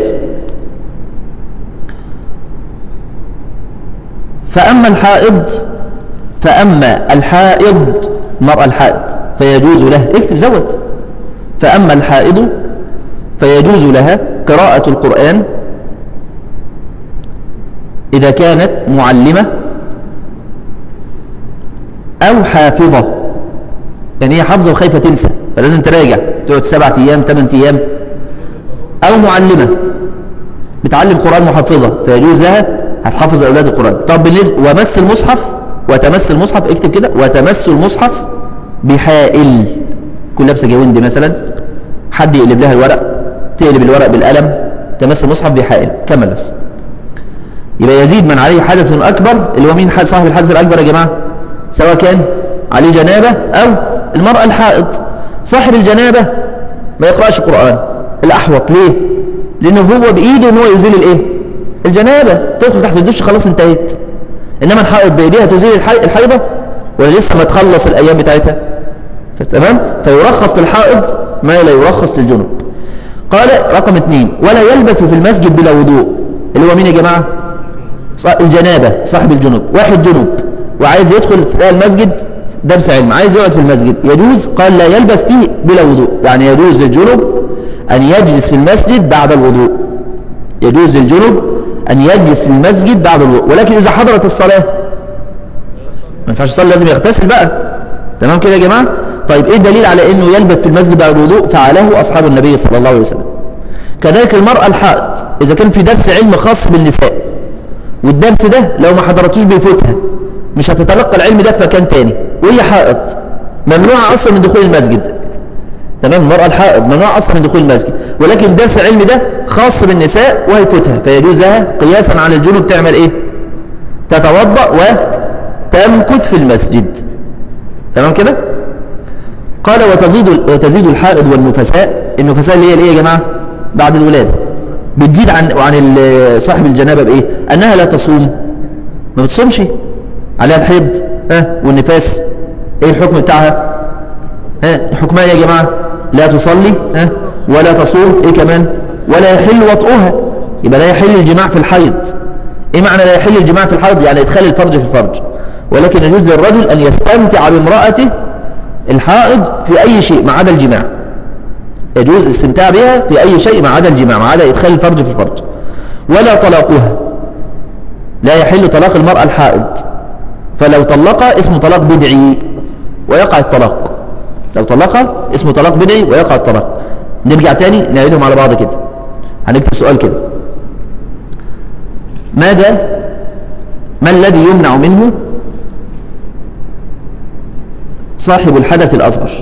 فأما الحائض فأما الحائض المرأة الحائض فيجوز له اكتب زود فأما الحائض فيجوز لها قراءة القرآن إذا كانت معلمة أو حافظة يعني هي حافظة وخايفة تنسى فلازم تراجع تقعد سبعة أيام ثمان أيام أو معلمة بتعلم قرآن محفظة فيجوز لها هتحفظ أولاد القرآن طب بالنسبة ومس المصحف وتمس المصحف اكتب كده وتمس المصحف بحائل كل لابسه جوند مثلا حد يقلب لها الورق تقلب الورق بالقلم تمس المصحف بحائل كمل بس يبقى يزيد من عليه حدث أكبر اللي هو مين حد صاحب الحدث الأكبر يا جماعة سواء كان عليه جنابة أو المرأة الحائض صاحب الجنابة ما يقرأش قرآن الأحوط ليه لأنه هو بإيده أن هو يزيل الإيه الجنابة تدخل تحت الدش خلاص انتهت إنما الحائض بإيديها تزيل الحي... الحيضة ولا لسه ما تخلص الأيام بتاعتها تمام فيرخص للحائض ما لا يرخص للجنب قال رقم اثنين ولا يلبث في المسجد بلا وضوء اللي هو مين يا جماعة الجنابة صاحب الجنوب واحد جنوب وعايز يدخل المسجد درس علم عايز يقعد في المسجد يجوز قال لا يلبث فيه بلا وضوء يعني يجوز للجنوب أن يجلس في المسجد بعد الوضوء يجوز للجنوب أن يجلس في المسجد بعد الوضوء ولكن إذا حضرت الصلاة ما ينفعش يصلي لازم يغتسل بقى تمام كده يا جماعة طيب ايه الدليل على انه يلبث في المسجد بعد الوضوء فعله اصحاب النبي صلى الله عليه وسلم كذلك المرأة الحائض اذا كان في درس علم خاص بالنساء والدرس ده لو ما حضرتوش بيفوتها مش هتتلقى العلم ده في مكان تاني وهي حائض ممنوعة اصلا من دخول المسجد تمام المرأة الحائض ممنوعة اصلا من دخول المسجد ولكن درس العلم ده خاص بالنساء وهيفوتها فيجوز لها قياسا على الجنوب تعمل ايه تتوضأ وتمكث في المسجد تمام كده قال وتزيد وتزيد الحائض والنفساء النفساء اللي هي الايه يا جماعه بعد الولاده بتزيد عن عن صاحب الجنابه بايه انها لا تصوم ما بتصومش عليها الحيض ها والنفاس ايه الحكم بتاعها ها حكمها يا جماعه لا تصلي ها ولا تصوم ايه كمان ولا يحل وطئها يبقى لا يحل الجماع في الحيض ايه معنى لا يحل الجماع في الحيض يعني ادخال الفرج في الفرج ولكن يجوز للرجل ان يستمتع بامراته الحائض في أي شيء ما عدا الجماع يجوز الاستمتاع بها في أي شيء ما عدا الجماع ما عدا إدخال الفرج في الفرج ولا طلاقها لا يحل طلاق المرأة الحائض فلو طلقها اسمه طلاق بدعي ويقع الطلاق لو طلقها اسمه طلاق بدعي ويقع الطلاق نرجع تاني نعيدهم على بعض كده هنكتب سؤال كده ماذا ما الذي يمنع منه صاحب الحدث الأصغر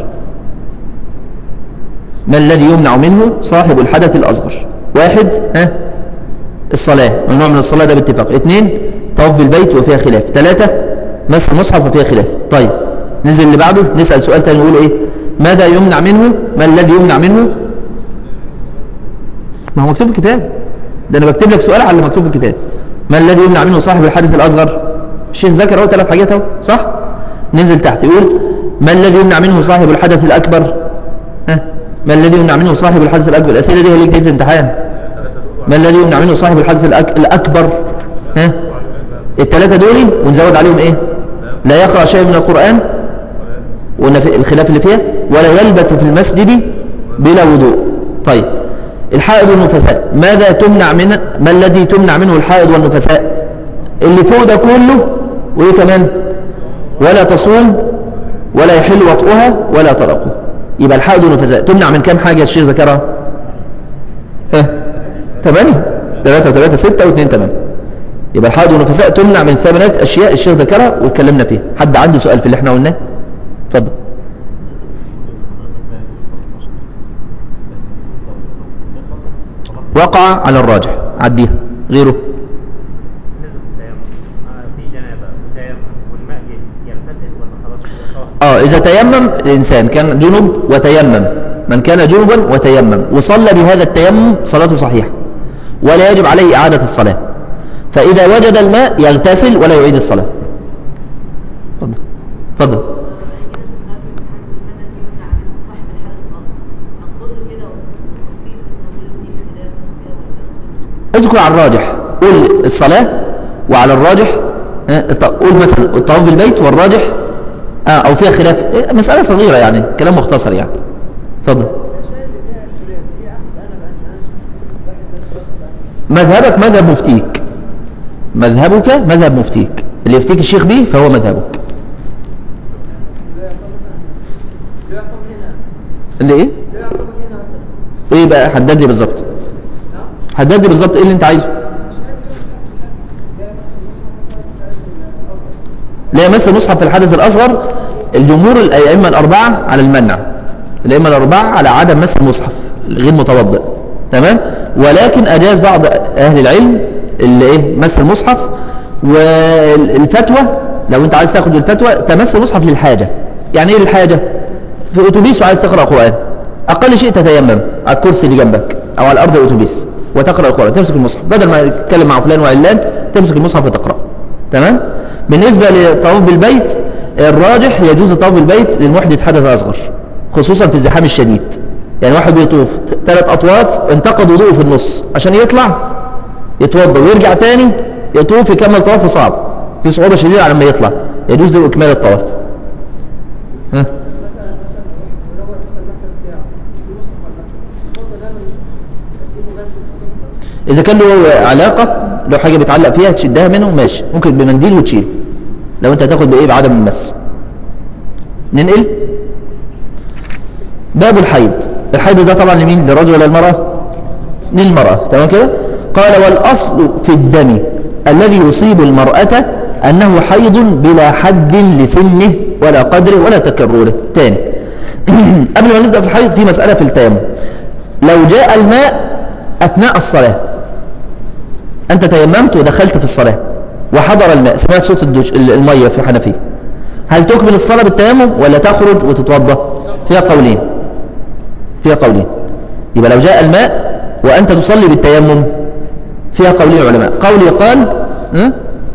ما الذي يمنع منه صاحب الحدث الأصغر واحد ها الصلاة ممنوع من الصلاة ده باتفاق اثنين طواف بالبيت وفيها خلاف ثلاثة مس المصحف وفيها خلاف طيب ننزل اللي بعده نسأل سؤال تاني نقول ايه ماذا يمنع منه ما الذي يمنع منه ما هو مكتوب في الكتاب ده انا بكتب لك سؤال على اللي مكتوب في الكتاب ما الذي يمنع منه صاحب الحدث الأصغر الشيخ ذكر اهو ثلاث حاجات اهو صح ننزل تحت يقول ما الذي يمنع منه صاحب الحدث الأكبر ها ما الذي يمنع منه صاحب الحدث الأكبر الأسئلة دي هي اللي جديد في الامتحان ما الذي يمنع منه صاحب الحدث الأك... الأكبر ها الثلاثة دول ونزود عليهم ايه لا يقرأ شيء من القرآن وقلنا في الخلاف اللي فيها ولا يلبث في المسجد بلا وضوء طيب الحائض والنفساء ماذا تمنع منه ما الذي تمنع منه الحائض والنفساء اللي فوق ده كله وايه كمان ولا تصوم ولا يحل وطئها ولا طلاقها يبقى الحائض والنفساء تمنع من كام حاجة الشيخ ذكرها ها ثمانية ثلاثة وثلاثة ستة واثنين ثمانية يبقى الحائض والنفساء تمنع من ثمانية أشياء الشيخ ذكرها واتكلمنا فيها حد عنده سؤال في اللي احنا قلناه اتفضل وقع على الراجح عديها غيره بالنسبة للتيمم آه، في جنابة وتيمم والماء جه يغتسل ولا خلاص هو طاهر؟ اه اذا تيمم الانسان كان جنب وتيمم من كان جنبا وتيمم وصلى بهذا التيمم صلاته صحيحة ولا يجب عليه اعادة الصلاة فاذا وجد الماء يغتسل ولا يعيد الصلاة اتفضل اتفضل اذكر على الراجح قول الصلاة وعلى الراجح اه، الط- قول مثلا الطواف بالبيت والراجح اه او فيها خلاف اه، مسألة صغيرة يعني كلام مختصر يعني اتفضل مذهبك مذهب مفتيك مذهبك مذهب مفتيك اللي يفتيك الشيخ به فهو مذهبك اللي ايه ايه بقى حدد لي بالظبط حدد لي بالظبط ايه اللي انت عايزه لا يمس المصحف في الحدث الأصغر الجمهور الأئمة الأربعة على المنع الأئمة الأربعة على عدم مس المصحف غير متوضئ تمام ولكن أجاز بعض أهل العلم اللي إيه مس المصحف والفتوى لو أنت عايز تاخد الفتوى تمس المصحف للحاجة يعني إيه للحاجة في أتوبيس وعايز تقرأ قرآن أقل شيء تتيمم على الكرسي اللي جنبك أو على الأرض الأتوبيس وتقرأ القرآن تمسك المصحف بدل ما تتكلم مع فلان وعلان تمسك المصحف وتقرأ تمام بالنسبة للطواف بالبيت الراجح يجوز الطواف بالبيت للمحدث حدث أصغر خصوصا في الزحام الشديد يعني واحد بيطوف ثلاث أطواف انتقد وضوءه في النص عشان يطلع يتوضا ويرجع تاني يطوف يكمل طوافه صعب في صعوبة شديدة على ما يطلع يجوز له إكمال الطواف ها إذا كان له علاقة لو حاجة بيتعلق فيها تشدها منه ماشي ممكن بمنديل وتشيل لو أنت هتاخد بإيه بعدم المس ننقل باب الحيض الحيض ده طبعا لمين للرجل ولا المرأة للمرأة تمام كده قال والأصل في الدم الذي يصيب المرأة أنه حيض بلا حد لسنه ولا قدره ولا تكرره تاني قبل ما نبدأ في الحيض في مسألة في التيمم لو جاء الماء أثناء الصلاة أنت تيممت ودخلت في الصلاة وحضر الماء سمعت صوت الدوش المية في حنفية هل تكمل الصلاة بالتيمم ولا تخرج وتتوضا فيها قولين فيها قولين يبقى لو جاء الماء وأنت تصلي بالتيمم فيها قولين العلماء قول يقال ها؟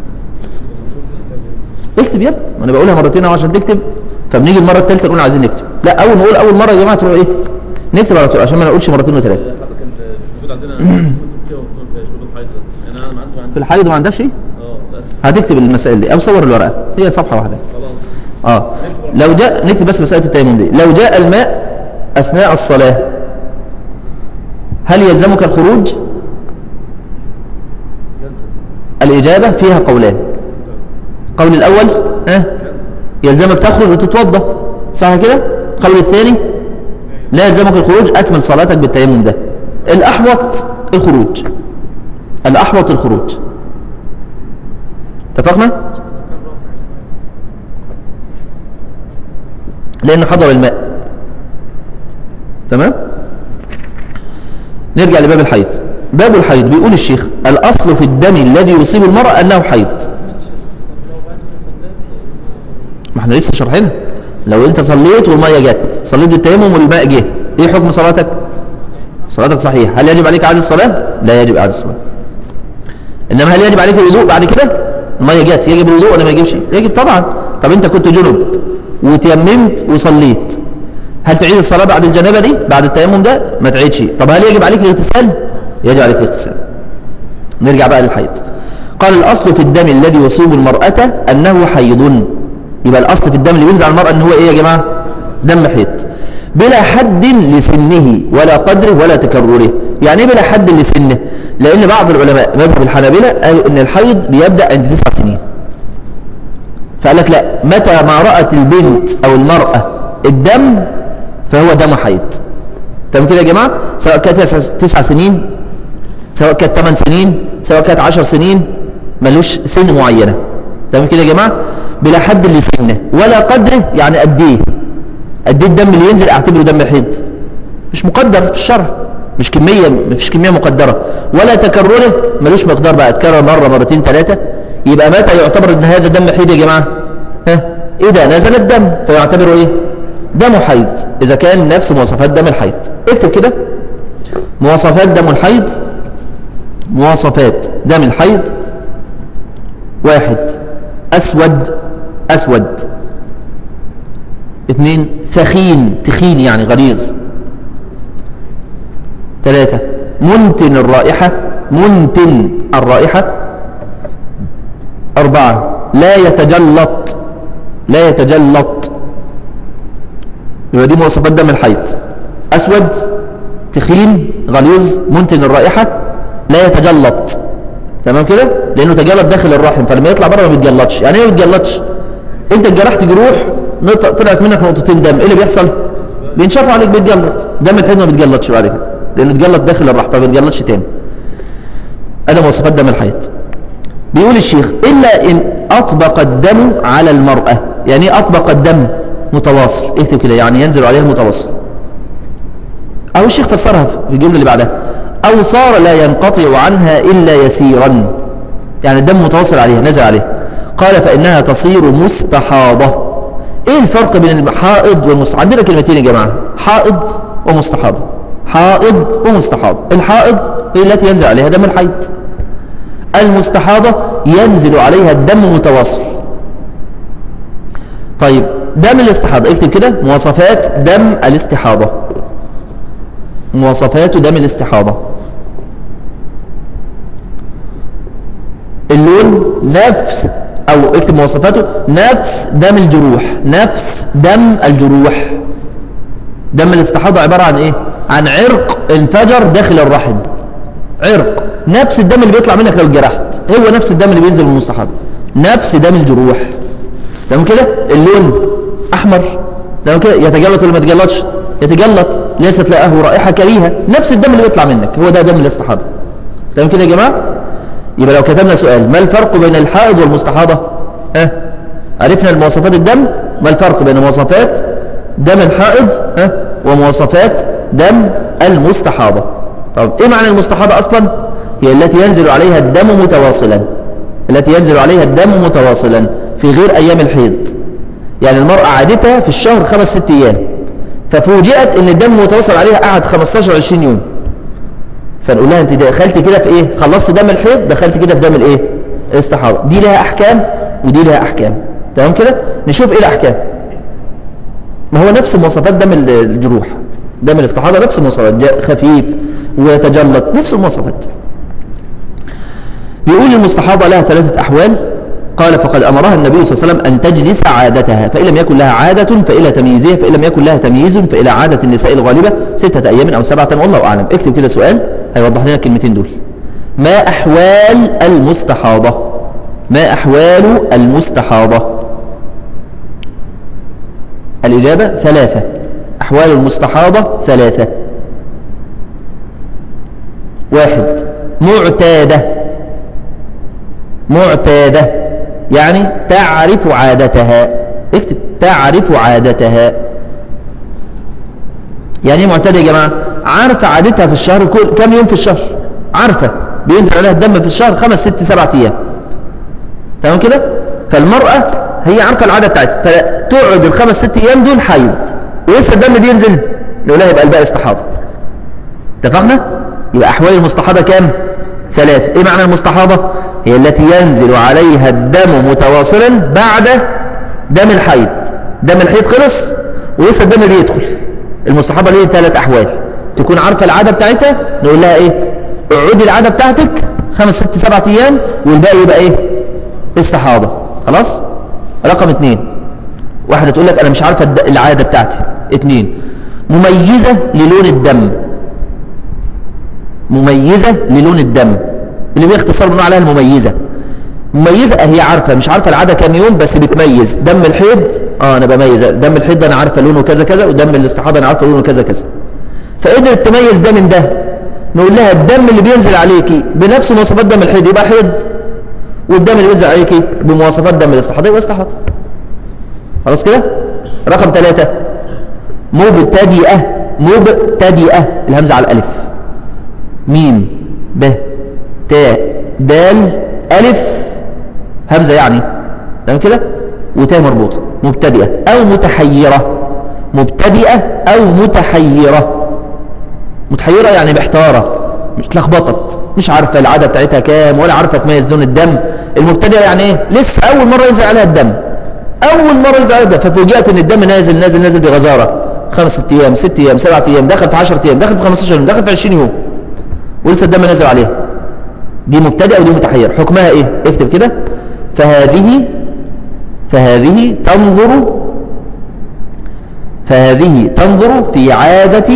اكتب يا ابني ما انا بقولها مرتين اهو عشان تكتب فبنيجي المره الثالثه نقول عايزين نكتب لا اول ما اقول اول مره يا جماعه تروحوا ايه نكتب على طول عشان ما نقولش مرتين وثلاثه حضرتك الموجود عندنا في وفي شهود الحيض ده يعني انا ما عندي ما في عندي الحيض ما عندكش ايه اه للاسف هتكتب المسائل دي او صور الورقه هي صفحه واحده خلاص اه لو جاء نكتب بس مساله التيمم دي لو جاء الماء اثناء الصلاه هل يلزمك الخروج ينزل الاجابه فيها قولان القول الاول ها يلزمك تخرج وتتوضا صح كده القول الثاني لا يلزمك الخروج اكمل صلاتك بالتيمم ده الاحوط الخروج الاحوط الخروج اتفقنا لانه حضر الماء تمام نرجع لباب الحيض باب الحيض بيقول الشيخ الاصل في الدم الذي يصيب المرأة انه حيض ما احنا لسه شرحنا لو انت صليت والميه جت صليت بالتيمم والماء جه ايه حكم صلاتك صلاتك صحيح هل يجب عليك اعاده الصلاه لا يجب اعاده الصلاه انما هل يجب عليك الوضوء بعد كده الميه جت يجب الوضوء ولا ما يجبش يجب طبعا طب انت كنت جنب وتيممت وصليت هل تعيد الصلاه بعد الجنابه دي بعد التيمم ده ما تعيدش طب هل يجب عليك الاغتسال يجب عليك الاغتسال نرجع بقى للحيض قال الأصل في الدم الذي يصيب المرأة أنه حيض يبقى الأصل في الدم اللي بينزل على المرأة أنه هو إيه يا جماعة دم حيض بلا حد لسنه ولا قدره ولا تكرره يعني إيه بلا حد لسنه لأن بعض العلماء مذهب الحنابلة قالوا أن الحيض بيبدأ عند تسع سنين فقال لك لا متى ما رأت البنت أو المرأة الدم فهو دم حيض تمام كده يا جماعة سواء كانت تسع- تسع سنين سواء كانت 8 سنين سواء كانت 10 سنين ملوش سن معينة تمام كده يا جماعة بلا حد لسنه ولا قدره يعني قد ايه قد ايه الدم اللي ينزل اعتبره دم حيض مش مقدر في الشرع مش كمية مفيش كمية مقدرة ولا تكرره ملوش مقدار بقى اتكرر مرة مرتين ثلاثة يبقى متى يعتبر ان هذا دم حيض يا جماعة ها اذا نزل الدم فيعتبره ايه دم حيض اذا كان نفس مواصفات دم الحيض اكتب كده مواصفات دم الحيض مواصفات دم الحيض واحد أسود أسود اثنين ثخين تخين يعني غليظ ثلاثة منتن الرائحة منتن الرائحة أربعة لا يتجلط لا يتجلط يبقى دي مواصفات دم الحيض أسود تخين غليظ منتن الرائحة لا يتجلط تمام كده لأنه تجلط داخل الرحم فلما يطلع بره ما بيتجلطش يعني ايه ما بيتجلطش انت اتجرحت جروح نط- طلعت منك نقطتين دم ايه اللي بيحصل بينشفوا عليك بيتجلط دم الحيض ما بيتجلطش بعد كده لأنه اتجلط داخل الرحم فما بيتجلطش تاني هذا مواصفات دم الحيض بيقول الشيخ إلا إن أطبق الدم على المرأة يعني ايه أطبق الدم متواصل اكتب كده يعني ينزل عليها متواصل أو الشيخ فسرها في الجملة اللي بعدها أو صار لا ينقطع عنها إلا يسيرا يعني الدم متواصل عليها نزل عليها قال فإنها تصير مستحاضة إيه الفرق بين الحائض والمستحاضة عندنا كلمتين يا جماعة حائض ومستحاضة حائض ومستحاضة الحائض هي التي ينزل عليها دم الحيض المستحاضة ينزل عليها الدم متواصل طيب دم الاستحاضة اكتب كده مواصفات دم الاستحاضة مواصفات دم الاستحاضة اللون نفس او اكتب مواصفاته نفس دم الجروح نفس دم الجروح دم الاستحاضة عبارة عن ايه عن عرق انفجر داخل الرحم عرق نفس الدم اللي بيطلع منك لو اتجرحت هو نفس الدم اللي بينزل من المستحاضة نفس دم الجروح تمام كده اللون احمر تمام كده يتجلط ولا ما يتجلطش يتجلط ليست له رائحة كريهة نفس الدم اللي بيطلع منك هو ده دم الاستحاضة تمام كده يا جماعة يبقى لو كتبنا سؤال ما الفرق بين الحائض والمستحاضة ها عرفنا المواصفات الدم ما الفرق بين مواصفات دم الحائض ها ومواصفات دم المستحاضة طب ايه معنى المستحاضة اصلا هي التي ينزل عليها الدم متواصلا التي ينزل عليها الدم متواصلا في غير ايام الحيض يعني المرأة عادتها في الشهر خمس ست ايام ففوجئت ان الدم متواصل عليها قعد 15 20 يوم فنقول لها انت دخلت كده في ايه خلصت دم الحيض دخلت كده في دم الايه الاستحاضه دي لها احكام ودي لها احكام تمام كده نشوف ايه الاحكام ما هو نفس مواصفات دم ال- الجروح دم الاستحاضه نفس المواصفات جاء خفيف ويتجلط نفس المواصفات بيقول المستحاضه لها ثلاثه احوال قال فقد امرها النبي صلى الله عليه وسلم ان تجلس عادتها فان لم يكن لها عاده فالى تمييزها فان لم يكن لها تمييز فالى عاده النساء الغالبه سته ايام او سبعه والله اعلم اكتب كده سؤال هيوضح لنا الكلمتين دول ما احوال المستحاضه ما احوال المستحاضه الاجابه ثلاثه احوال المستحاضه ثلاثه واحد معتاده معتاده يعني تعرف عادتها اكتب تعرف عادتها يعني ايه معتاده يا جماعه عارفه عادتها في الشهر كل كم يوم في الشهر عارفه بينزل عليها الدم في الشهر خمس ست سبعة ايام تمام كده فالمرأة هي عارفة العادة بتاعتها فتقعد الخمس ست ايام دول حيض ولسه الدم بينزل نقول لها يبقى الباقي استحاضة اتفقنا يبقى احوال المستحاضة كام ثلاثة ايه معنى المستحاضة هي التي ينزل عليها الدم متواصلا بعد دم الحيض دم الحيض خلص ولسه الدم بيدخل المستحاضة ليه ثلاث احوال تكون عارفة العادة بتاعتها نقول لها ايه اقعدي العادة بتاعتك خمس ست سبعة ايام والباقي يبقى ايه استحاضة خلاص رقم اتنين واحدة تقول لك انا مش عارفة الد- العادة بتاعتي اتنين مميزة للون الدم مميزة للون الدم اللي باختصار بنقول عليها المميزة مميزة هي عارفة مش عارفة العادة كام يوم بس بتميز دم الحيض اه انا بميز دم الحيض ده انا عارفة لونه كذا كذا ودم الاستحاضة انا عارفة لونه كذا كذا فقدرت تميز ده من ده نقول لها الدم اللي بينزل عليكي بنفس مواصفات دم الحيض يبقى حيض والدم اللي بينزل عليكي بمواصفات دم الاستحاضة يبقى استحاضة خلاص كده رقم ثلاثة مبتدئة مبتدئة الهمزة على الألف ميم ب تاء دال ألف همزة يعني تمام كده وتاء مربوطة مبتدئة أو متحيرة مبتدئة أو متحيرة متحيرة يعني محتارة مش اتلخبطت مش عارفة العادة بتاعتها كام ولا عارفة تميز لون الدم المبتدئة يعني ايه لسه أول مرة ينزل عليها الدم أول مرة ينزل عليها الدم ففوجئت إن الدم نازل نازل نازل بغزارة خمس ست أيام ست أيام سبعة أيام دخل في 10 أيام دخل في 15 يوم دخل في 20 يوم ولسه الدم نازل عليها دي مبتدئة ودي متحيرة حكمها ايه اكتب كده فهذه فهذه تنظر فهذه تنظر في عادة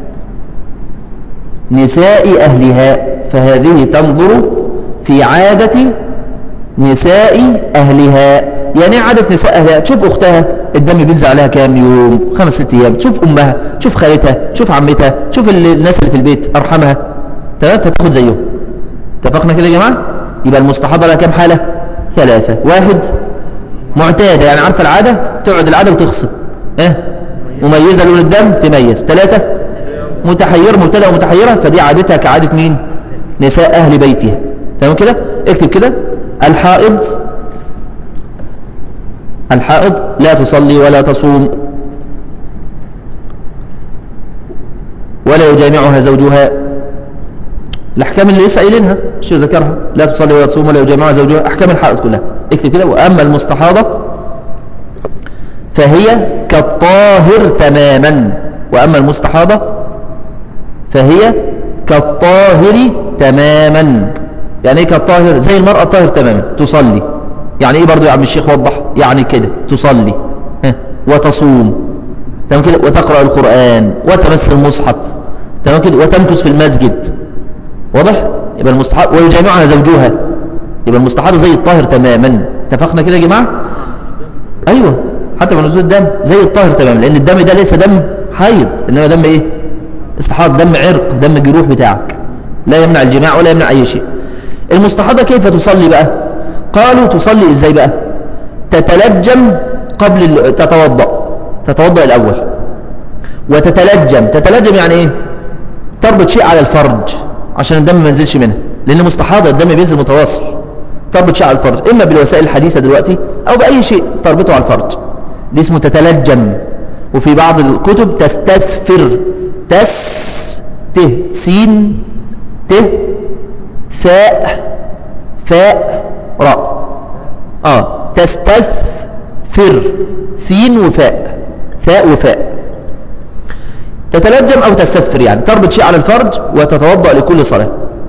نساء أهلها فهذه تنظر في عادة نساء أهلها يعني إيه عادة نساء أهلها تشوف أختها الدم بينزل عليها كام يوم خمس ست أيام تشوف أمها تشوف خالتها تشوف عمتها تشوف ال- الناس اللي في البيت أرحمها تمام فتاخد زيهم اتفقنا كده يا جماعة يبقى المستحاضة لها كام حالة ثلاثة واحد معتادة يعني عارفة العادة تقعد العادة وتخصب اه مميزة لون الدم تميز ثلاثة متحير مبتدأ ومتحيرة فدي عادتها كعادة مين نساء أهل بيتها تمام كده اكتب كده الحائض الحائض لا تصلي ولا تصوم ولا يجامعها زوجها الأحكام اللي لسه قايلينها شو ذكرها لا تصلي ولا تصوم ولا يجامعها زوجها أحكام الحائض كلها اكتب كده وأما المستحاضة فهي كالطاهر تماما وأما المستحاضة فهي كالطاهر تماما يعني ايه كالطاهر زي المرأة الطاهر تماما تصلي يعني ايه برضو يا عم الشيخ وضح يعني كده تصلي ها، وتصوم تمام كده وتقرأ القرآن وتمس المصحف تمام كده وتمكث في المسجد واضح يبقى المستحاض ويجامعها زوجها يبقى المستحاضة زي الطاهر تماما اتفقنا كده يا جماعة ايوه حتى من نزول الدم زي الطاهر تماما لان الدم ده ليس دم حيض انما دم ايه استحاضة دم عرق دم جروح بتاعك لا يمنع الجماع ولا يمنع اي شيء المستحاضة كيف تصلي بقى قالوا تصلي ازاي بقى تتلجم قبل ال- تتوضأ تتوضأ الاول وتتلجم تتلجم يعني ايه تربط شيء على الفرج عشان الدم ما ينزلش منها لان مستحاضة الدم بينزل متواصل تربط شيء على الفرج اما بالوسائل الحديثة دلوقتي او باي شيء تربطه على الفرج دي اسمه تتلجم وفي بعض الكتب تستثفر تس ت سين ت فاء فاء راء اه تستثفر سين وفاء فاء وفاء تتلجم او تستثفر يعني تربط شيء على الفرج وتتوضأ لكل صلاة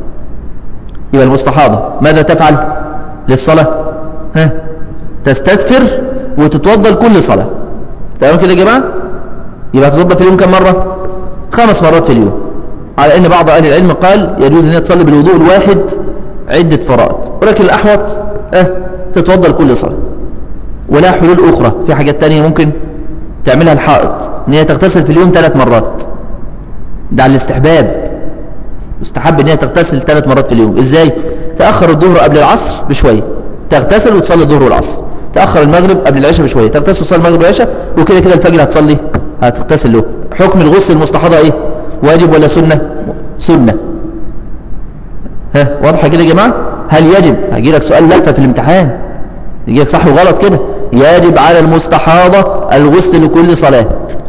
يبقى المستحاضة ماذا تفعل للصلاة ها تستثفر وتتوضأ لكل صلاة تمام كده يا جماعة يبقى تتوضأ في اليوم كم مرة خمس مرات في اليوم على ان بعض اهل العلم قال يجوز ان هي تصلي بالوضوء الواحد عدة فرائض ولكن الاحوط اه تتوضأ لكل صلاة ولا حلول اخرى في حاجات تانية ممكن تعملها الحائط ان هي تغتسل في اليوم ثلاث مرات ده على الاستحباب مستحب ان هي تغتسل ثلاث مرات في اليوم ازاي تاخر الظهر قبل العصر بشويه تغتسل وتصلي الظهر والعصر تاخر المغرب قبل العشاء بشويه تغتسل وتصلي المغرب والعشاء وكده كده الفجر هتصلي هتغتسل له حكم الغسل المستحاضه ايه واجب ولا سنه سنه ها واضحه كده يا جماعه هل يجب هيجي لك سؤال لفه في الامتحان يجي لك صح وغلط كده يجب على المستحاضه الغسل لكل صلاه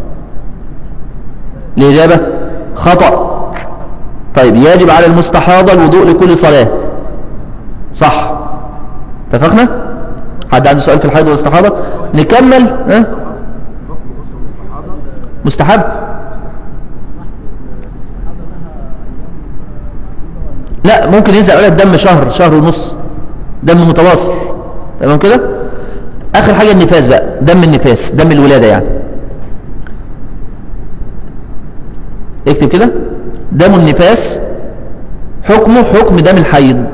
الاجابه خطأ طيب يجب على المستحاضة الوضوء لكل صلاة صح اتفقنا حد عنده سؤال في الحيض والاستحاضة نكمل ها؟ حكم غسل المستحاضة مستحب لا ممكن ينزل عليها الدم شهر شهر ونص دم متواصل تمام كده اخر حاجة النفاس بقى دم النفاس دم الولادة يعني اكتب كده دم النفاس حكمه حكم دم الحيض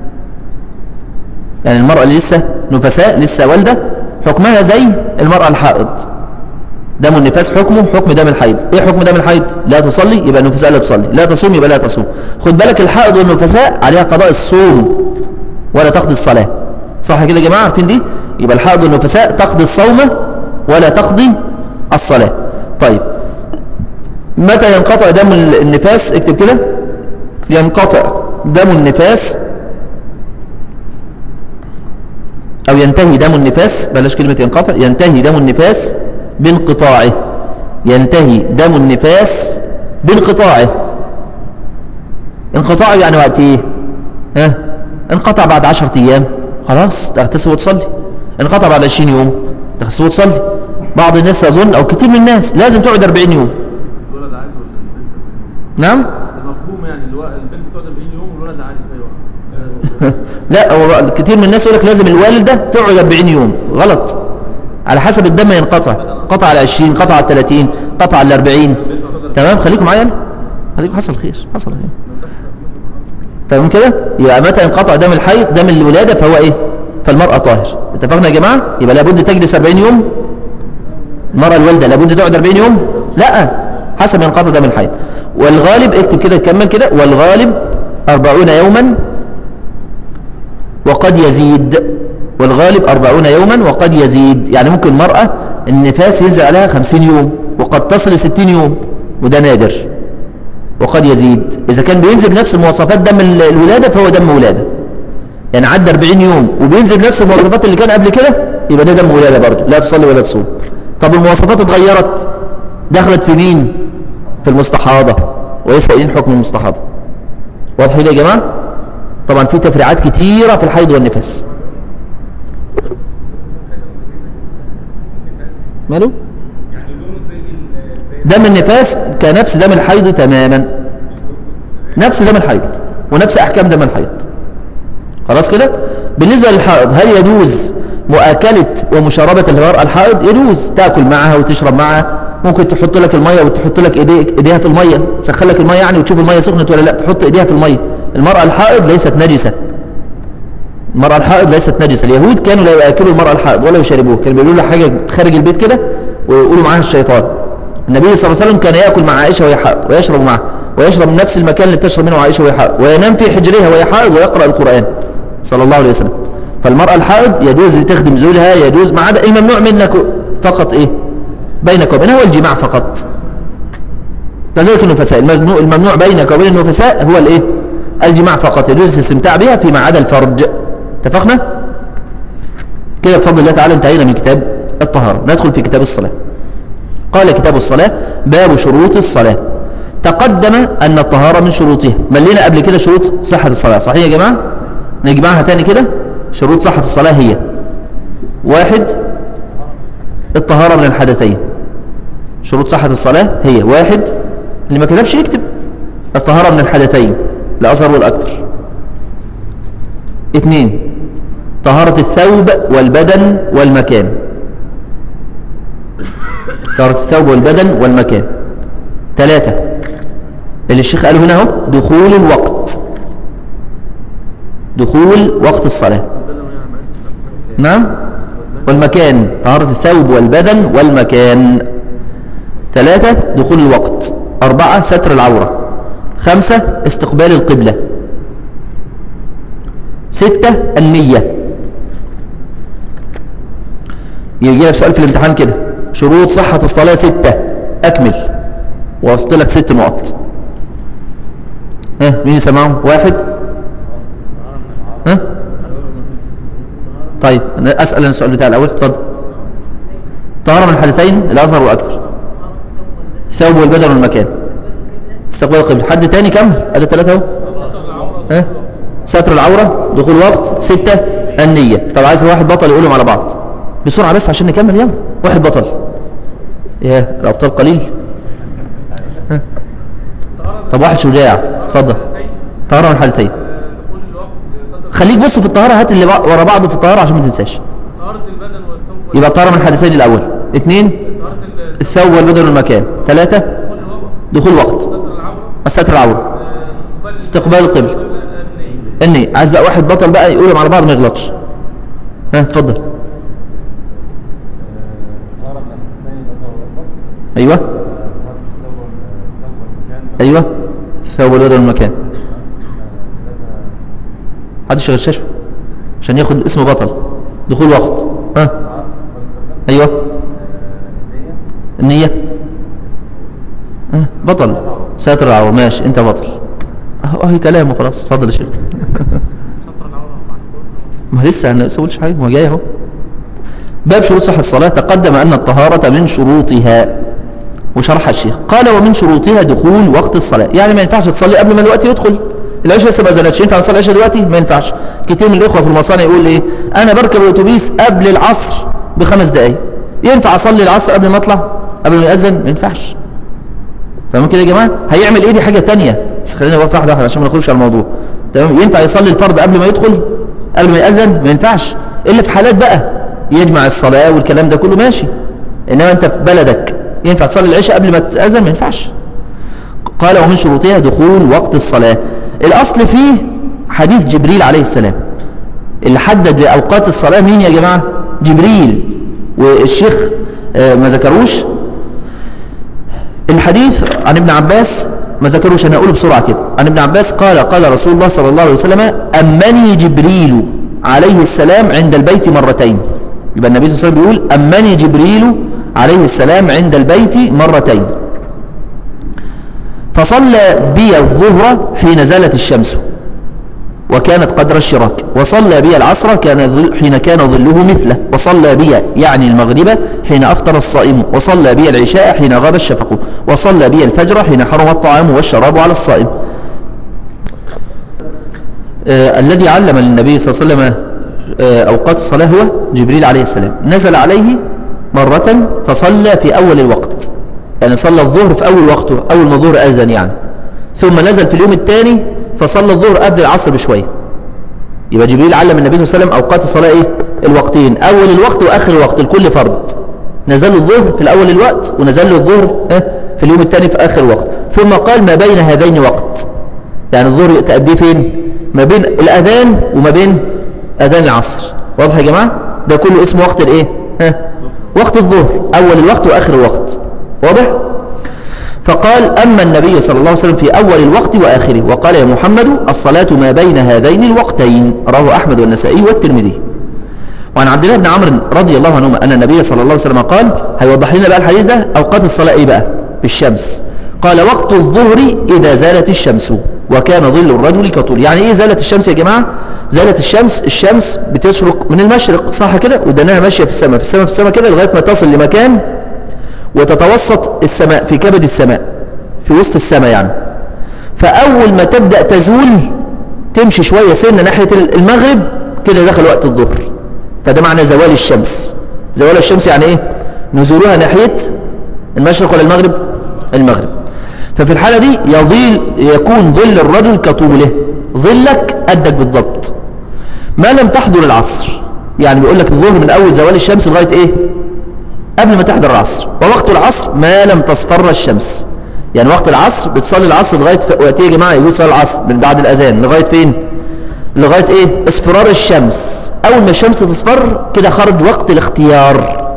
يعني المرأة اللي لسه نفساء لسه والدة حكمها زي المرأة الحائض دم النفاس حكمه حكم دم الحيض ايه حكم دم الحيض لا تصلي يبقى النفساء لا تصلي لا تصوم يبقى لا تصوم خد بالك الحائض والنفساء عليها قضاء الصوم ولا تقضي الصلاة صح كده يا جماعة عارفين دي يبقى الحائض والنفساء تقضي الصوم ولا تقضي الصلاة طيب متى ينقطع دم النفاس اكتب كده ينقطع دم النفاس أو ينتهي دم النفاس بلاش كلمة ينقطع ينتهي دم النفاس بانقطاعه ينتهي دم النفاس بانقطاعه انقطاعه يعني وقت ايه ها انقطع بعد عشرة ايام خلاص تغتسل وتصلي انقطع بعد 20 يوم تغتسل وتصلي بعض الناس يظن او كتير من الناس لازم تقعد 40 يوم الولد عادي ولا البنت نعم ده مفهوم يعني الو- البنت تقعد 40 يوم والولد عادي في اي وقت لا هو كتير من الناس يقول لك لازم الوالدة تقعد 40 يوم غلط على حسب الدم ينقطع قطع على 20 قطع على 30 قطع على 40 تمام خليكم معايا خليكم حصل خير حصل خير تمام كده يبقى متى ينقطع دم الحيض دم الولادة فهو ايه فالمرأة طاهر اتفقنا يا جماعة يبقى لابد تجلس 40 يوم المرأة الوالدة لابد تقعد 40 يوم لا حسب ينقطع دم الحيض والغالب اكتب كده كمل كده والغالب 40 يوما وقد يزيد والغالب أربعون يوما وقد يزيد يعني ممكن المرأة النفاس ينزل عليها خمسين يوم وقد تصل ستين يوم وده نادر وقد يزيد إذا كان بينزل بنفس مواصفات دم ال- الولادة فهو دم ولادة يعني عدى 40 يوم وبينزل بنفس المواصفات اللي كان قبل كده يبقى ده دم ولادة برضه لا تصلي ولا تصوم طب المواصفات اتغيرت دخلت في مين في المستحاضة ويسألين حكم المستحاضة واضح كده يا جماعة طبعا في تفريعات كتيرة في الحيض والنفاس ماله دم النفاس كنفس دم الحيض تماما نفس دم الحيض ونفس احكام دم الحيض خلاص كده بالنسبة للحائض هل يجوز مؤاكلة ومشاربة المرأة الحائض يجوز تأكل معها وتشرب معها ممكن تحط لك المية وتحط لك إيديك إيديها في المية تسخن لك المية يعني وتشوف المية سخنت ولا لا تحط إيديها في المية المرأة الحائض ليست نجسة المرأة الحائض ليست نجسة اليهود كانوا لا يأكلوا المرأة الحائض ولا يشربوها كانوا بيقولوا لها حاجة خارج البيت كده ويقولوا معاها الشيطان النبي صلى الله عليه وسلم كان يأكل مع عائشة وهي حائض ويشرب معها ويشرب من نفس المكان اللي تشرب منه عائشة وهي حائض وينام في حجرها وهي حائض ويقرأ القرآن صلى الله عليه وسلم فالمرأة الحائض يجوز لتخدم زوجها يجوز ما عدا الممنوع منك فقط ايه بينك وبينها هو الجماع فقط كذلك النفساء الممنوع, الممنوع بينك وبين النفساء هو الايه الجماع فقط يجوز الاستمتاع بها فيما عدا الفرج اتفقنا كده بفضل الله تعالى انتهينا من كتاب الطهارة ندخل في كتاب الصلاة قال كتاب الصلاة باب شروط الصلاة تقدم أن الطهارة من شروطها ملينا قبل كده شروط صحة الصلاة صحيح يا جماعة نجمعها تاني كده شروط صحة الصلاة هي واحد الطهارة من الحدثين شروط صحة الصلاة هي واحد اللي ما كتبش يكتب الطهارة من الحدثين الأصغر والأكبر اثنين طهارة الثوب والبدن والمكان طهارة الثوب والبدن والمكان ثلاثة اللي الشيخ قاله هنا اهو دخول الوقت دخول وقت الصلاة نعم والمكان طهارة الثوب والبدن والمكان ثلاثة دخول الوقت أربعة ستر العورة خمسة استقبال القبلة ستة النية يجي لك سؤال في الامتحان كده شروط صحة الصلاة ستة أكمل وأحط لك ست نقط ها مين يسمعهم واحد ها طيب أنا أسأل أنا السؤال بتاع الأول اتفضل طهارة من الحدثين الأصغر والأكبر الثوب والبدن والمكان استقبال القبلة حد تاني كم ادي ثلاثة اهو ها ستر العورة دخول وقت ستة النية طب عايز واحد بطل يقولهم على بعض بسرعة بس عشان نكمل يلا واحد بطل يا الأبطال قليل ها. طب واحد شجاع اتفضل طهارة من الحدثين دخول الوقت صدر خليك بص في الطهارة هات اللي بع- ورا بعضه في الطهارة عشان ما تنساش طهارة البدن والثوب يبقى الطهارة من الحدثين الأول اثنين طهارة ال- الثوب والبدن والمكان ثلاثة دخول الوقت دخول وقت صدر العورة ستر العورة آه، استقبال القبلة النية. اني عايز بقى واحد بطل بقى يقولهم على بعض ما يغلطش ها اتفضل طهارة من الحدثين الأصغر والأكبر ايوه طهارة الثوب وال- الثوب والمكان ايوه ثوب الوضع والمكان ثلاثة محدش يغششه عشان ياخد اسم بطل دخول وقت ها عصر والقبلة ايوه النية النية ها بطل ساتر العور ماشي انت بطل اهو هي كلام وخلاص اتفضل يا شيخ سطر العورة بعد كله ما لسه ما سويتش حاجه ما جاي اهو باب شروط صحة الصلاة تقدم أن الطهارة من شروطها وشرح الشيخ قال ومن شروطها دخول وقت الصلاة يعني ما ينفعش تصلي قبل ما الوقت يدخل العشاء لسه ما زالتش ينفع نصلي العشاء دلوقتي ما ينفعش كتير من الإخوة في المصانع يقول إيه أنا بركب الأتوبيس قبل العصر بخمس دقايق ينفع أصلي العصر قبل ما أطلع قبل ما يأذن ما ينفعش تمام كده يا جماعة هيعمل إيه دي حاجة تانية بس خلينا نوقف واحدة واحدة عشان ما نخرجش على الموضوع تمام ينفع يصلي الفرض قبل ما يدخل قبل ما يأذن ما ينفعش إلا في حالات بقى يجمع الصلاة والكلام ده كله ماشي إنما أنت في بلدك ينفع تصلي العشاء قبل ما تأذن ما ينفعش قال ومن شروطها دخول وقت الصلاة الأصل فيه حديث جبريل عليه السلام اللي حدد أوقات الصلاة مين يا جماعة جبريل والشيخ آه، ما ذكروش الحديث عن ابن عباس ما ذكروش انا اقوله بسرعه كده عن ابن عباس قال قال رسول الله صلى الله عليه وسلم امني جبريل عليه السلام عند البيت مرتين يبقى النبي صلى الله عليه وسلم بيقول امني جبريل عليه السلام عند البيت مرتين فصلى بي الظهر حين زالت الشمس وكانت قدر الشراك وصلى بي العصر كان ظل حين كان ظله مثله وصلى بي يعني المغرب حين أفطر الصائم وصلى بي العشاء حين غاب الشفق وصلى بي الفجر حين حرم الطعام والشراب على الصائم آه الذي علم النبي صلى الله عليه وسلم آه أوقات الصلاة هو جبريل عليه السلام نزل عليه مرة فصلى في أول الوقت يعني صلى الظهر في أول وقته أول ما الظهر أذن يعني ثم نزل في اليوم الثاني فصلى الظهر قبل العصر بشوية يبقى جبريل علم النبي صلى الله عليه وسلم أوقات الصلاة إيه الوقتين أول الوقت وآخر الوقت الكل فرض نزل له الظهر في الأول الوقت ونزل له الظهر اه في اليوم الثاني في آخر الوقت ثم قال ما بين هذين وقت يعني الظهر تأديه فين ما بين الأذان وما بين أذان العصر واضح يا جماعة ده كله اسمه وقت الإيه ها وقت الظهر أول الوقت وآخر الوقت واضح فقال أما النبي صلى الله عليه وسلم في أول الوقت وآخره وقال يا محمد الصلاة ما بين هذين الوقتين رواه أحمد والنسائي والترمذي وعن عبد الله بن عمرو رضي الله عنهما أن النبي صلى الله عليه وسلم قال هيوضح لنا بقى الحديث ده أوقات الصلاة إيه بقى بالشمس قال وقت الظهر إذا زالت الشمس وكان ظل الرجل كطول يعني إيه زالت الشمس يا جماعة زالت الشمس الشمس بتشرق من المشرق صح كده ودناها ماشية في السماء في السماء في السماء كده لغاية ما تصل لمكان وتتوسط السماء في كبد السماء في وسط السماء يعني فأول ما تبدأ تزول تمشي شوية سنة ناحية المغرب كده دخل وقت الظهر فده معنى زوال الشمس زوال الشمس يعني ايه نزولها ناحية المشرق ولا المغرب المغرب ففي الحالة دي يظل يكون ظل الرجل كطوله ظلك قدك بالضبط ما لم تحضر العصر يعني بيقول لك الظهر من أول زوال الشمس لغاية ايه قبل ما تحضر العصر ووقت العصر ما لم تصفر الشمس يعني وقت العصر بتصلي العصر لغاية وقت ايه يا جماعة يجوز صلاة العصر من بعد الأذان لغاية فين لغاية ايه اصفرار الشمس اول ما الشمس تصفر كده خرج وقت الاختيار